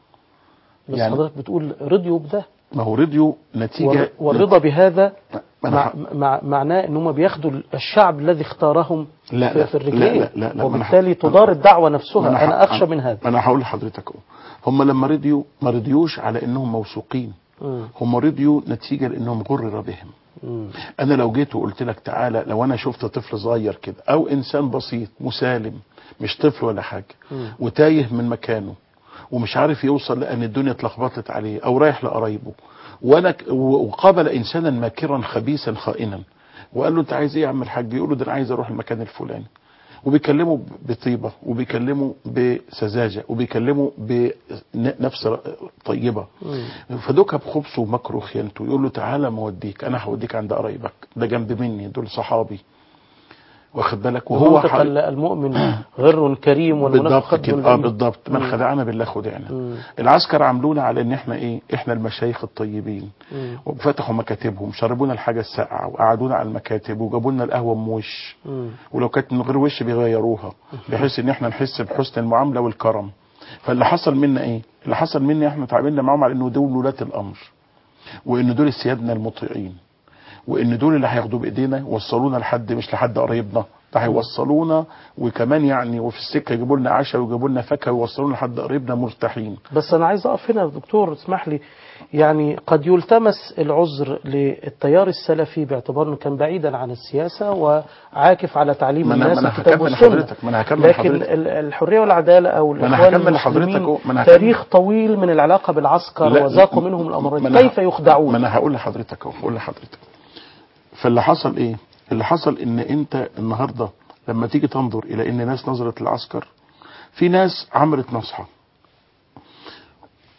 بس يعني- حضرتك بتقول رضيوا بده ما هو رضيوا نتيجه والر- والرضا بهذا ما أنا مع ح- مع معناه ان هم بياخدوا الشعب الذي اختارهم لا في, لا في الرجلين لا لا لا, لا ما أنا وبالتالي ح- تدار الدعوة ما نفسها ح- انا اخشى من هذا ما انا هقول لحضرتك اهو هم لما رضيوا ما رضيوش على انهم موثوقين مم. هم رضيوا نتيجه لانهم غرر بهم مم. انا لو جيت وقلت لك تعالى لو انا شفت طفل صغير كده او انسان بسيط مسالم مش طفل ولا حاجه مم. وتايه من مكانه ومش عارف يوصل لان الدنيا اتلخبطت عليه او رايح لقرايبه وانا ك- و- وقابل انسانا ماكرا خبيثا خائنا وقال له انت عايز ايه يا عم الحاج يقول له ده انا عايز اروح المكان الفلاني وبيكلموا ب- بطيبه وبيكلموا بسذاجه وبيكلموا بنفس طيبه مم. فدوكا بخبثه ومكره وخيانته يقول له تعالى ما اوديك انا هوديك عند قرايبك ده جنب مني دول صحابي واخد بالك وهو ومنطق ح- ال- المؤمن غر كريم والمنافق بالضبط خد كده اه بالضبط من مم. خدعنا بالله خدعنا مم. العسكر عاملونا على ان احنا ايه احنا المشايخ الطيبين مم. وفتحوا مكاتبهم شربونا الحاجه الساقعه وقعدونا على المكاتب وجابوا لنا القهوه ام وش مم. ولو كانت من غير وش بيغيروها بحيث ان احنا نحس بحسن المعامله والكرم فاللي حصل منا ايه اللي حصل منا احنا تعاملنا معاهم على انه دول ولاة الامر وان دول سيادنا المطيعين وان دول اللي هياخدوا بايدينا وصلونا لحد مش لحد قرايبنا ده هيوصلونا وكمان يعني وفي السكه يجيبوا لنا عشاء ويجيبوا لنا فاكهه ويوصلونا لحد قرايبنا مرتاحين بس انا عايز اقف هنا يا دكتور اسمح لي يعني قد يلتمس العذر للتيار السلفي باعتبار انه كان بعيدا عن السياسه وعاكف على تعليم ما أنا- الناس ما أنا الكتاب هكمل والسنه لحضرتك، ما أنا هكمل لكن لحضرتك. ال- الحريه والعداله او ما أنا الاخوان هكمل لحضرتك المسلمين أهو، ما أنا هكمل. تاريخ طويل من العلاقه بالعسكر لا، وذاقوا ما- منهم ما الامرين أنا كيف ه- يخدعون ما انا هقول لحضرتك اهو هقول لحضرتك فاللي حصل ايه اللي حصل ان انت النهارده لما تيجي تنظر الى ان ناس نظرت للعسكر في ناس عملت نصحه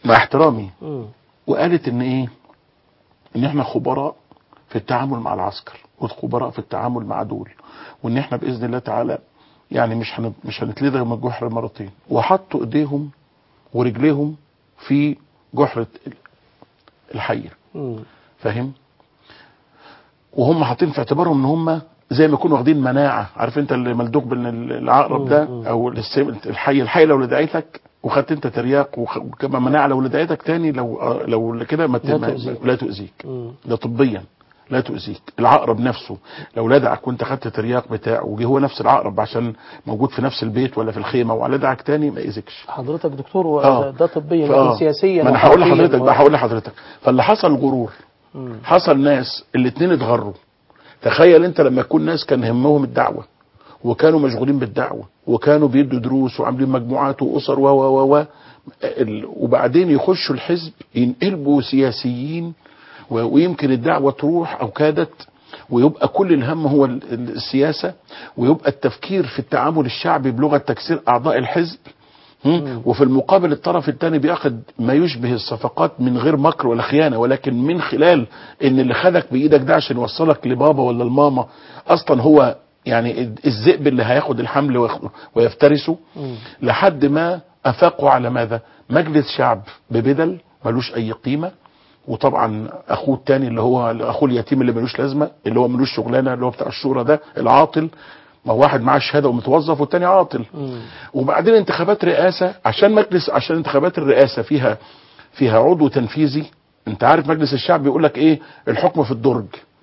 مع احترامي مم. وقالت ان ايه ان احنا خبراء في التعامل مع العسكر وخبراء في التعامل مع دول وان احنا باذن الله تعالى يعني مش هن... مش هنتلدغ من الجحر مرتين وحطوا ايديهم ورجليهم في جحرة ال- الحية مم. فاهم وهم حاطين في اعتبارهم ان هم زي ما يكونوا واخدين مناعه عارف انت اللي ملدوق بين ال- العقرب ده مم. او السم- الحي الحي لو لدعيتك وخدت انت ترياق وخ- وكما مناعه لو لدعيتك تاني لو لو كده ما ت- لا ما- تؤذيك. لا تؤذيك مم. ده طبيا لا تؤذيك العقرب نفسه لو لدعك وانت خدت ترياق بتاعه وجه هو نفس العقرب عشان موجود في نفس البيت ولا في الخيمه ولدعك تاني ما يأذيكش حضرتك دكتور آه. وده ده طبيا فآه. لكن سياسيا ما انا هقول وحرفياً لحضرتك و- بقى هقول لحضرتك فاللي حصل غرور مم. حصل ناس الاتنين اتغروا تخيل انت لما يكون ناس كان همهم الدعوه وكانوا مشغولين بالدعوه وكانوا بيدوا دروس وعاملين مجموعات واسر و و و و ال- وبعدين يخشوا الحزب ينقلبوا سياسيين و- ويمكن الدعوه تروح او كادت ويبقى كل الهم هو ال- ال- السياسه ويبقى التفكير في التعامل الشعبي بلغه تكسير اعضاء الحزب هم؟ وفي المقابل الطرف الثاني بياخد ما يشبه الصفقات من غير مكر ولا خيانه ولكن من خلال ان اللي خدك بايدك ده عشان يوصلك لبابا ولا الماما اصلا هو يعني الذئب اللي هياخد الحمل وياخ- ويفترسه مم. لحد ما افاقوا على ماذا؟ مجلس شعب ببدل ملوش اي قيمه وطبعا اخوه التاني اللي هو اخوه اليتيم اللي ملوش لازمه اللي هو ملوش شغلانه اللي هو بتاع الشورى ده العاطل ما هو واحد معاه شهاده ومتوظف والتاني عاطل مم. وبعدين انتخابات رئاسه عشان مجلس عشان انتخابات الرئاسه فيها فيها عضو تنفيذي انت عارف مجلس الشعب بيقول لك ايه الحكم في الدرج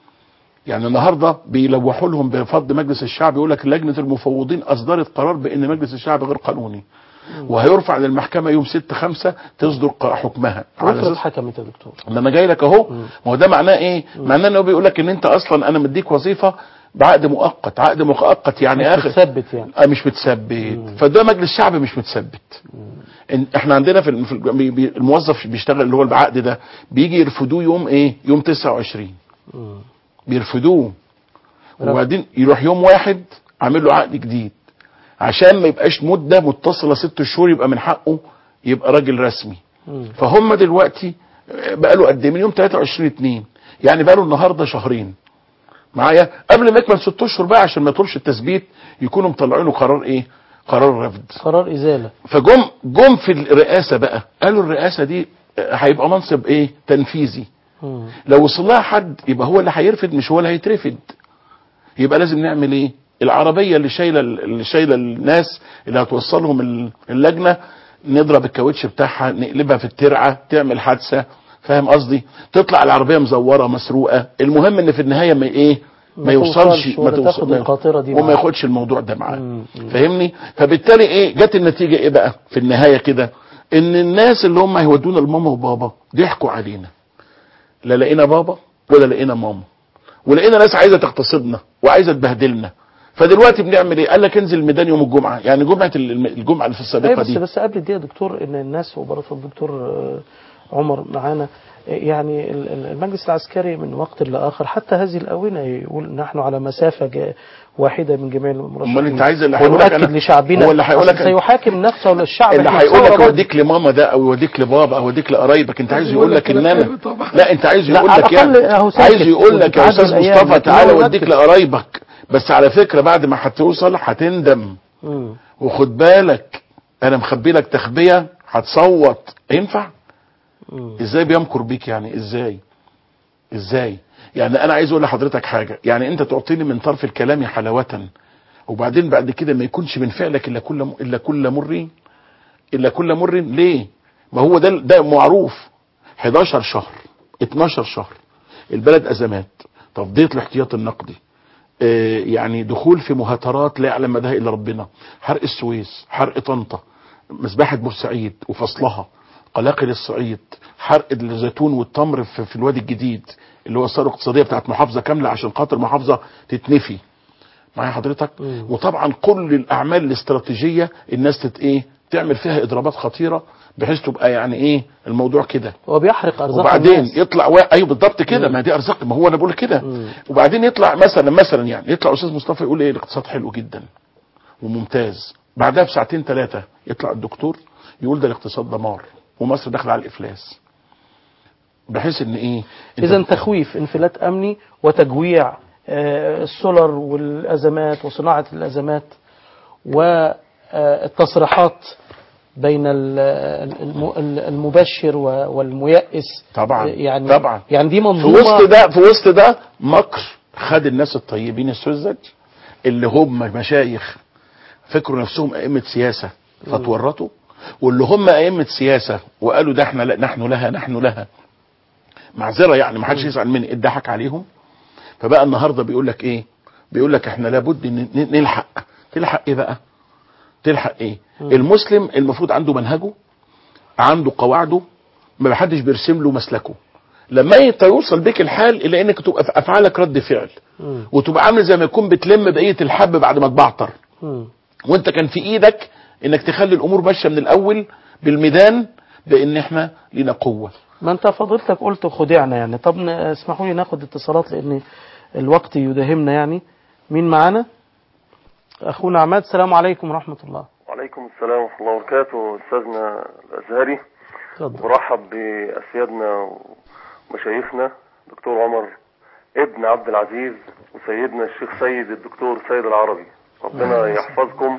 يعني النهارده بيلوحوا لهم بفض مجلس الشعب يقول لك لجنه المفوضين اصدرت قرار بان مجلس الشعب غير قانوني وهيرفع للمحكمه يوم 6 5 تصدر ق- حكمها على وافرض اساس حكمت يا دكتور ما انا جاي لك اهو ما هو ده معناه ايه؟ معناه انه بيقول لك ان انت اصلا انا مديك وظيفه بعقد مؤقت عقد مؤقت يعني مش اخر بتثبت يعني آه مش متثبت فده مجلس شعب مش متثبت إن- احنا عندنا في الم- في الج- بي- بي- الموظف بيشتغل اللي هو العقد ده بيجي يرفدوه يوم ايه يوم 29 مم. بيرفدوه رفض. وبعدين يروح يوم واحد عامل له عقد جديد عشان ما يبقاش مده متصله ست شهور يبقى من حقه يبقى راجل رسمي مم. فهم دلوقتي بقى له قد ايه من يوم 23 2 يعني بقى له النهارده شهرين معايا قبل ما يكمل ست اشهر بقى عشان ما يطلبش التثبيت يكونوا مطلعينه قرار ايه قرار رفض قرار ازاله فجم جم في الرئاسه بقى قالوا الرئاسه دي هيبقى منصب ايه تنفيذي مم. لو وصل لها حد يبقى هو اللي هيرفد مش هو اللي هيترفد يبقى لازم نعمل ايه العربيه اللي شايله اللي شايله الناس اللي هتوصلهم ال- اللجنه نضرب الكاوتش بتاعها نقلبها في الترعه تعمل حادثه فاهم قصدي تطلع العربيه مزوره مسروقه المهم ان في النهايه ما ايه ما ما يوصلش توصلش ولا تاخد ما- القاطرة دي وما معاه. ياخدش الموضوع ده معاه مم. مم. فاهمني فبالتالي ايه جت النتيجه ايه بقى في النهايه كده ان الناس اللي هم هيودونا لماما وبابا ضحكوا علينا لا لقينا بابا ولا لقينا ماما ولقينا ناس عايزه تغتصبنا وعايزه تبهدلنا فدلوقتي بنعمل ايه؟ قال لك انزل الميدان يوم الجمعه، يعني جمعه الم- الجمعه اللي في ايوه السابقه بس دي بس قبل دي يا دكتور ان الناس وبرضه الدكتور آه، عمر معانا آه، يعني ال- ال- المجلس العسكري من وقت لاخر حتى هذه الاونه يقول نحن على مسافه جا- واحده من جميع المرشحين امال انت عايز اللي هيقول لك ونؤكد أنا- لشعبنا هو اللي هيقول لك أصل سيحاكم نفسه للشعب اللي إحنا هيقول لك ثورة برضه. اوديك لماما ده او يوديك لبابا او يوديك لقرايبك انت عايز يقول لك ان انا طبعا لا انت عايز لا، يقول على لك الأقل يعني أهو ساكت عايز يقول لك يا وبتعدي استاذ الأيام، مصطفى لكن تعالى هو اوديك ينفذ. لقرايبك بس على فكره بعد ما هتوصل هتندم مم. وخد بالك انا مخبي لك تخبيه هتصوت ينفع مم. ازاي بيمكر بيك يعني ازاي ازاي يعني انا عايز اقول لحضرتك حاجه يعني انت تعطيني من طرف الكلام حلاوه وبعدين بعد كده ما يكونش من فعلك الا كل الا كل مر الا كل مر ليه ما هو ده ده معروف 11 شهر 12 شهر البلد ازمات تفضيه الاحتياط النقدي آه، يعني دخول في مهاترات لا يعلم مداها الا ربنا حرق السويس حرق طنطا مذبحه بورسعيد وفصلها قلاقل الصعيد حرق الزيتون والتمر في, في الوادي الجديد اللي هو الثروه الاقتصاديه بتاعت محافظه كامله عشان خاطر محافظه تتنفي معايا حضرتك مم. وطبعا كل الاعمال الاستراتيجيه الناس تت ايه تعمل فيها اضرابات خطيره بحيث تبقى يعني ايه الموضوع كده هو بيحرق ارزاق وبعدين الناس. يطلع و... ايوه بالضبط كده مم. ما دي ارزاق ما هو انا بقول كده مم. وبعدين يطلع مثلا مثلا يعني يطلع استاذ مصطفى يقول ايه الاقتصاد حلو جدا وممتاز بعدها بساعتين ثلاثه يطلع الدكتور يقول ده الاقتصاد دمار ومصر داخله على الافلاس بحيث ان ايه أنت- إذا تخويف انفلات أمني وتجويع آه، السولر والأزمات وصناعة الأزمات والتصريحات بين ال- الم- المبشر و- والميأس طبعا يعني طبعا يعني دي في منظومة وسط ده في وسط ده مكر خد الناس الطيبين السذج اللي هم مشايخ فكروا نفسهم ائمه سياسه فتورطوا واللي هم ائمه سياسه وقالوا ده احنا لا نحن لها نحن لها معذره يعني ما حدش يزعل مني اتضحك عليهم فبقى النهارده بيقول لك ايه بيقول لك احنا لابد ن- ن- نلحق تلحق ايه بقى تلحق ايه المسلم المفروض عنده منهجه عنده قواعده ما حدش بيرسم له مسلكه لما انت يوصل بيك الحال الى انك تبقى في افعالك رد فعل مم. وتبقى عامل زي ما يكون بتلم بقيه الحب بعد ما تبعتر مم. وانت كان في ايدك انك تخلي الامور ماشيه من الاول بالميدان بان احنا لنا قوه ما انت فضيلتك قلت خدعنا يعني طب ن- اسمحوا لي ناخد اتصالات لان الوقت يداهمنا يعني مين معانا اخونا عماد السلام عليكم ورحمة الله وعليكم السلام ورحمة الله وبركاته أستاذنا الأزهري اتفضل برحب بأسيادنا ومشايخنا دكتور عمر ابن عبد العزيز وسيدنا الشيخ سيد الدكتور سيد العربي ربنا يحفظكم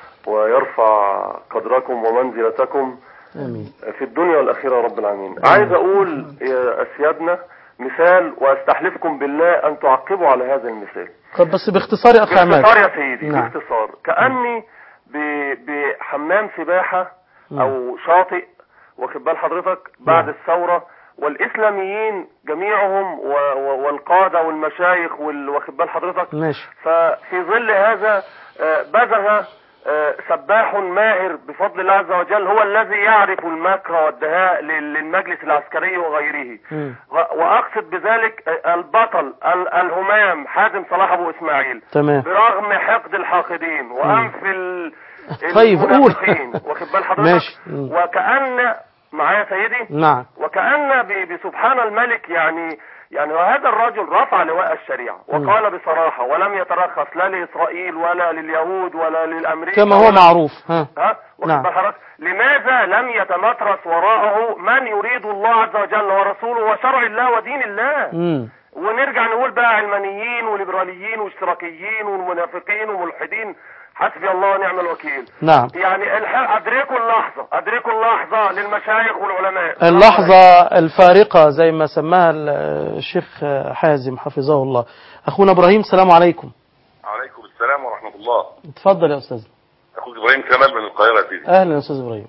ويرفع قدركم ومنزلتكم امين في الدنيا والأخيرة يا رب العالمين عايز أقول يا أسيادنا مثال وأستحلفكم بالله أن تعقبوا على هذا المثال طب بس باختصار يا اخ عماد باختصار يا سيدي نعم. باختصار كأني ب- بحمام سباحة أو شاطئ واخد بال حضرتك بعد نعم. الثورة والإسلاميين جميعهم و- و- والقادة والمشايخ وال- واخد بال حضرتك ماشي ففي ظل هذا آه، بزغ آه، سباح ماهر بفضل الله عز وجل هو الذي يعرف المكر والدهاء لل- للمجلس العسكري وغيره مم. و- واقصد بذلك آه، البطل ال- الهمام حازم صلاح ابو اسماعيل تمام برغم حقد الحاقدين وانف ال- طيب، قول. المنافقين واخد بال حضرتك ماشي. مم. وكأن معايا سيدي نعم وكأن ب- بسبحان الملك يعني يعني هذا الرجل رفع لواء الشريعة وقال بصراحة ولم يترخص لا لإسرائيل ولا لليهود ولا للأمريكا كما هو ولا- معروف ها ها واخد نعم. بال حضرتك؟ لماذا لم يتمترس وراءه من يريد الله عز وجل ورسوله وشرع الله ودين الله مم. ونرجع نقول بقى علمانيين وليبراليين واشتراكيين ومنافقين وملحدين حسبي الله ونعم الوكيل نعم يعني الح- ادركوا اللحظة ادركوا اللحظة للمشايخ والعلماء اللحظة الفارقة زي ما سماها ال- الشيخ حازم حفظه الله أخونا إبراهيم السلام عليكم عليكم السلام ورحمة الله اتفضل يا أستاذ أخوك إبراهيم كمال من القاهرة يا سيدي أهلا يا أستاذ إبراهيم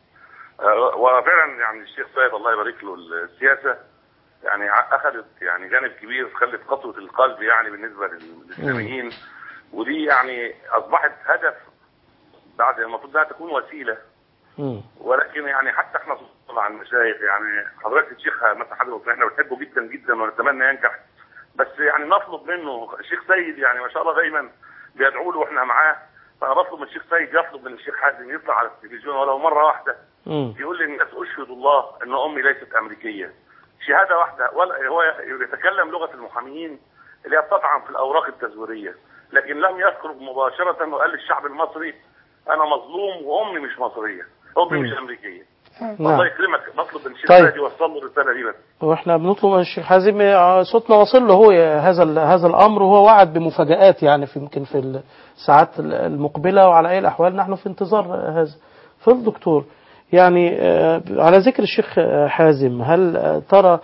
آه، وفعلا يعني الشيخ سيد الله يبارك له السياسة يعني ع- أخذت يعني جانب كبير خلت قسوة القلب يعني بالنسبة لل- للإسلاميين ودي يعني أصبحت هدف بعد المفروض انها تكون وسيلة مم. ولكن يعني حتى احنا صوتنا عن المشايخ يعني حضرتك الشيخ مثلا حضرتك احنا بنحبه جدا جدا ونتمنى ينجح بس يعني نطلب منه الشيخ سيد يعني ما شاء الله دايما بيدعوا له واحنا معاه فانا بطلب من الشيخ سيد يطلب من الشيخ حازم يطلع على التلفزيون ولو مره واحده مم. يقول للناس اشهد الله ان امي ليست امريكيه شهاده واحده ولا هو يتكلم لغه المحاميين اللي هي بتطعن في الاوراق التزويريه لكن لم يخرج مباشره وقال للشعب المصري انا مظلوم وامي مش مصريه امي مش امريكيه الله نعم يكرمك بطلب من الشيخ طيب. سيد يوصل له الرساله دي بس واحنا بنطلب من الشيخ حازم آه، صوتنا واصل له هو هذا ال- هذا الامر وهو وعد بمفاجآت يعني في يمكن في الساعات المقبله وعلى اي الاحوال نحن في انتظار هذا فالدكتور يعني آه، على ذكر الشيخ آه، حازم هل آه، ترى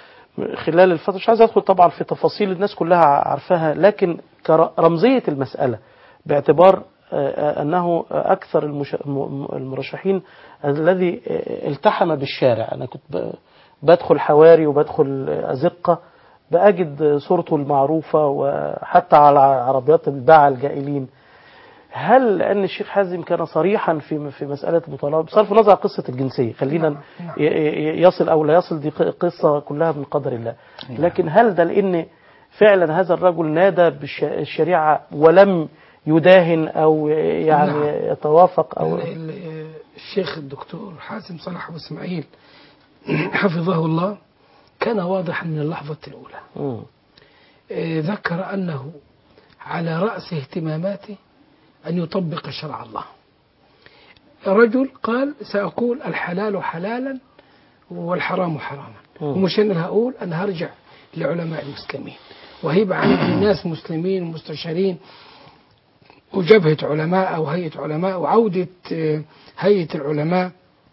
خلال الفترة مش عايز أدخل طبعا في تفاصيل الناس كلها عارفاها لكن كرمزية المسألة باعتبار آه، أنه أكثر المش- الم- المرشحين الذي آه، التحم بالشارع أنا كنت ب- بدخل حواري وبدخل أزقة بأجد صورته المعروفة وحتى على عربيات الباعة الجائلين هل لأن الشيخ حازم كان صريحا في في مسألة المطالبة بصرف النظر عن قصة الجنسية خلينا ي- ي- يصل أو لا يصل دي ق- قصة كلها من قدر الله لكن هل ده لأن فعلا هذا الرجل نادى بالشريعة ولم يداهن أو يعني نعم. يتوافق أو ال- ال- الشيخ الدكتور حازم صلاح أبو إسماعيل حفظه الله كان واضحا من اللحظة الأولى مم. آه، ذكر أنه على رأس اهتماماته أن يطبق شرع الله رجل قال سأقول الحلال حلالا والحرام حراما مم. ومش أنا اللي هقول أنا هرجع لعلماء المسلمين وهيبقى عندي ناس مسلمين مستشارين وجبهة علماء أو هيئة علماء وعودة آه، هيئة العلماء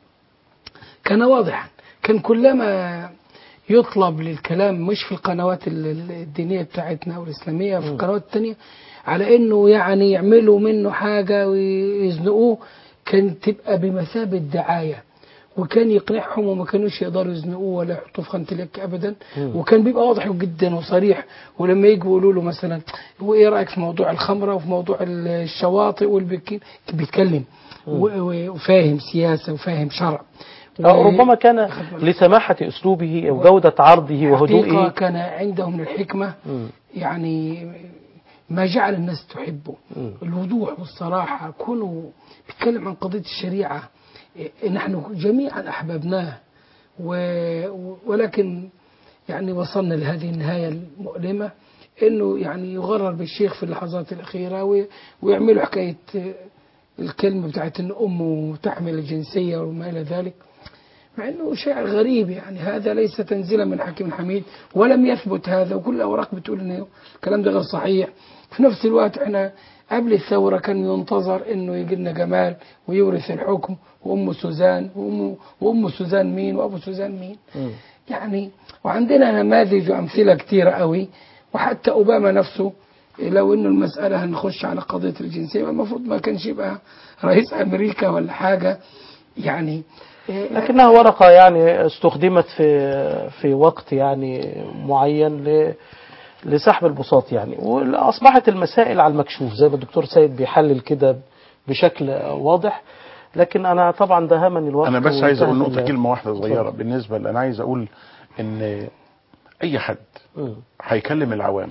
كان واضحا كان كلما يطلب للكلام مش في القنوات ال- ال- الدينية بتاعتنا أو الإسلامية في القنوات التانية على إنه يعني يعملوا منه حاجة ويزنقوه كان تبقى بمثابة دعاية وكان يقنعهم وما كانوش يقدروا يزنقوه ولا يحطوه في خانة اليك ابدا وكان بيبقى واضح جدا وصريح ولما يجوا يقولوا له مثلا هو ايه رايك في موضوع الخمره وفي موضوع الشواطئ والبكين كان بيتكلم و- و- وفاهم سياسه وفاهم شرع أو ربما كان لسماحة أسلوبه أو جودة عرضه حقيقة وهدوئه كان عنده من الحكمة مم. يعني ما جعل الناس تحبه مم. الوضوح والصراحة كونه بيتكلم عن قضية الشريعة إيه، نحن جميعا أحببناه و... و- ولكن يعني وصلنا لهذه النهاية المؤلمة انه يعني يغرر بالشيخ في اللحظات الاخيره وي- ويعملوا حكايه آه، الكلمه بتاعت ان امه تحمل الجنسيه وما الى ذلك مع انه شيء غريب يعني هذا ليس تنزيلا من حكيم حميد ولم يثبت هذا وكل الاوراق بتقول ان الكلام ده غير صحيح في نفس الوقت احنا قبل الثوره كان ينتظر انه يجي لنا جمال ويورث الحكم وام سوزان وام وام سوزان مين وابو سوزان مين مم. يعني وعندنا نماذج وامثله كتيره قوي وحتى اوباما نفسه لو انه المساله هنخش على قضيه الجنسيه المفروض ما كانش يبقى رئيس امريكا ولا حاجه يعني إيه، لكنها ورقة يعني استخدمت في في وقت يعني معين ل لسحب البساط يعني وأصبحت المسائل على المكشوف زي ما الدكتور سيد بيحلل كده بشكل واضح لكن أنا طبعا دهمني الوقت انا بس عايز اقول وانتهت نقطه ال- كلمه واحده صغيره اتفضل. بالنسبه انا عايز اقول ان اي حد مم. هيكلم العوام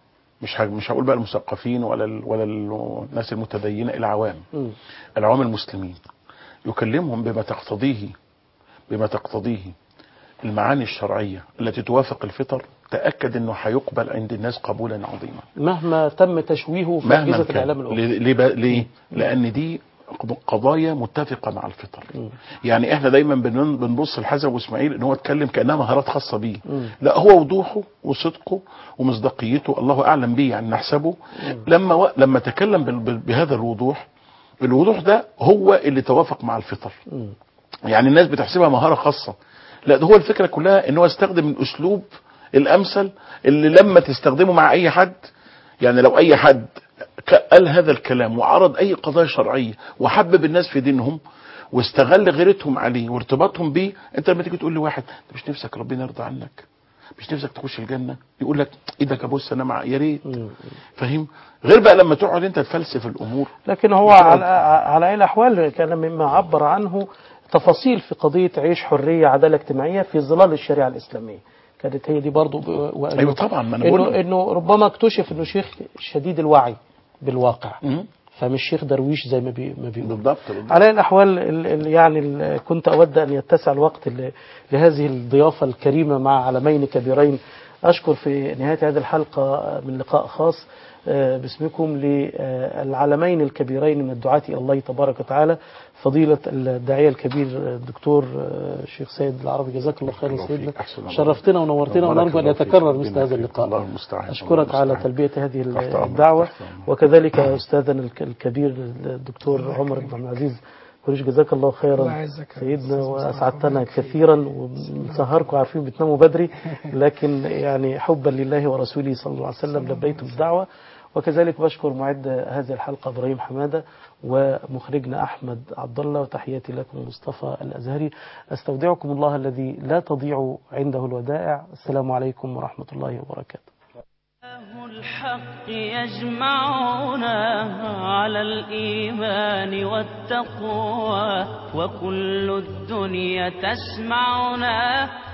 مش ه- مش هقول بقى المثقفين ولا ال ولا ال- الناس المتدينه العوام مم. العوام المسلمين يكلمهم بما تقتضيه بما تقتضيه المعاني الشرعيه التي توافق الفطر تاكد انه هيقبل عند الناس قبولا عظيما مهما تم تشويهه في مهما أجهزة كان الإعلام الأخرى ليه, ليه, بقى- ليه؟ لان دي قضايا متفقه مع الفطر مم. يعني احنا دايما بنن- بنبص لحسن واسماعيل ان هو اتكلم كانها مهارات خاصه بيه مم. لا هو وضوحه وصدقه ومصداقيته الله اعلم به يعني نحسبه لما و... لما تكلم بال- بال- بهذا الوضوح الوضوح ده هو اللي توافق مع الفطر مم. يعني الناس بتحسبها مهاره خاصه لا ده هو الفكره كلها ان هو استخدم الاسلوب الامثل اللي لما تستخدمه مع اي حد يعني لو اي حد ك- قال هذا الكلام وعرض اي قضايا شرعيه وحبب الناس في دينهم واستغل غيرتهم عليه وارتباطهم بيه انت لما تيجي تقول لواحد انت مش نفسك ربنا يرضى عنك مش نفسك تخش الجنه يقول لك ايدك ابص انا مع يا ريت مم. فاهم غير بقى لما تقعد انت تفلسف الامور لكن هو على على أي الأحوال كان مما عبر عنه تفاصيل في قضية عيش حرية عدالة اجتماعية في ظلال الشريعة الإسلامية كانت هي دي برضو ب- وإنه- ايوه طبعا ما انا بقول إنه, لك. إنه ربما اكتشف إنه شيخ شديد الوعي بالواقع مم. فمش شيخ درويش زي ما بي ما بيقول بالضبط بالضبط على أي الأحوال ال- ال- يعني ال- كنت أود أن يتسع الوقت ل- لهذه الضيافة الكريمة مع علمين كبيرين أشكر في نهاية هذه الحلقة من لقاء خاص آه، باسمكم للعلمين الكبيرين من الدعاة إلى الله تبارك وتعالى فضيلة الداعية الكبير الدكتور آه، الشيخ سيد العربي جزاك الله خيرا الله سيدنا فيك. أحسن الله. شرفتنا ونورتنا بارك ونرجو أن الله فيك. يتكرر ربنا مثل هذا يخليك. اللقاء الله المستعان أشكرك الله على المستعان. تلبية هذه تحت أمرك، الدعوة تحت أمرك. وكذلك أستاذنا الك- الكبير الدكتور عمر بن عبد العزيز وريش جزاك الله الله خيرا يعزك يا سيدنا أستاذ مصطفى. وأسعدتنا الله يكفيك. كثيرا وسهركم عارفين بتناموا بدري لكن يعني حبا لله ورسوله صلى الله عليه وسلم لبيتم الدعوة وكذلك بشكر معد هذه الحلقة إبراهيم حمادة ومخرجنا أحمد عبد الله وتحياتي لكم مصطفى الأزهري أستودعكم الله الذي لا تضيع عنده الودائع السلام عليكم ورحمة الله وبركاته الله الحق يجمعنا على الإيمان والتقوى وكل الدنيا تسمعنا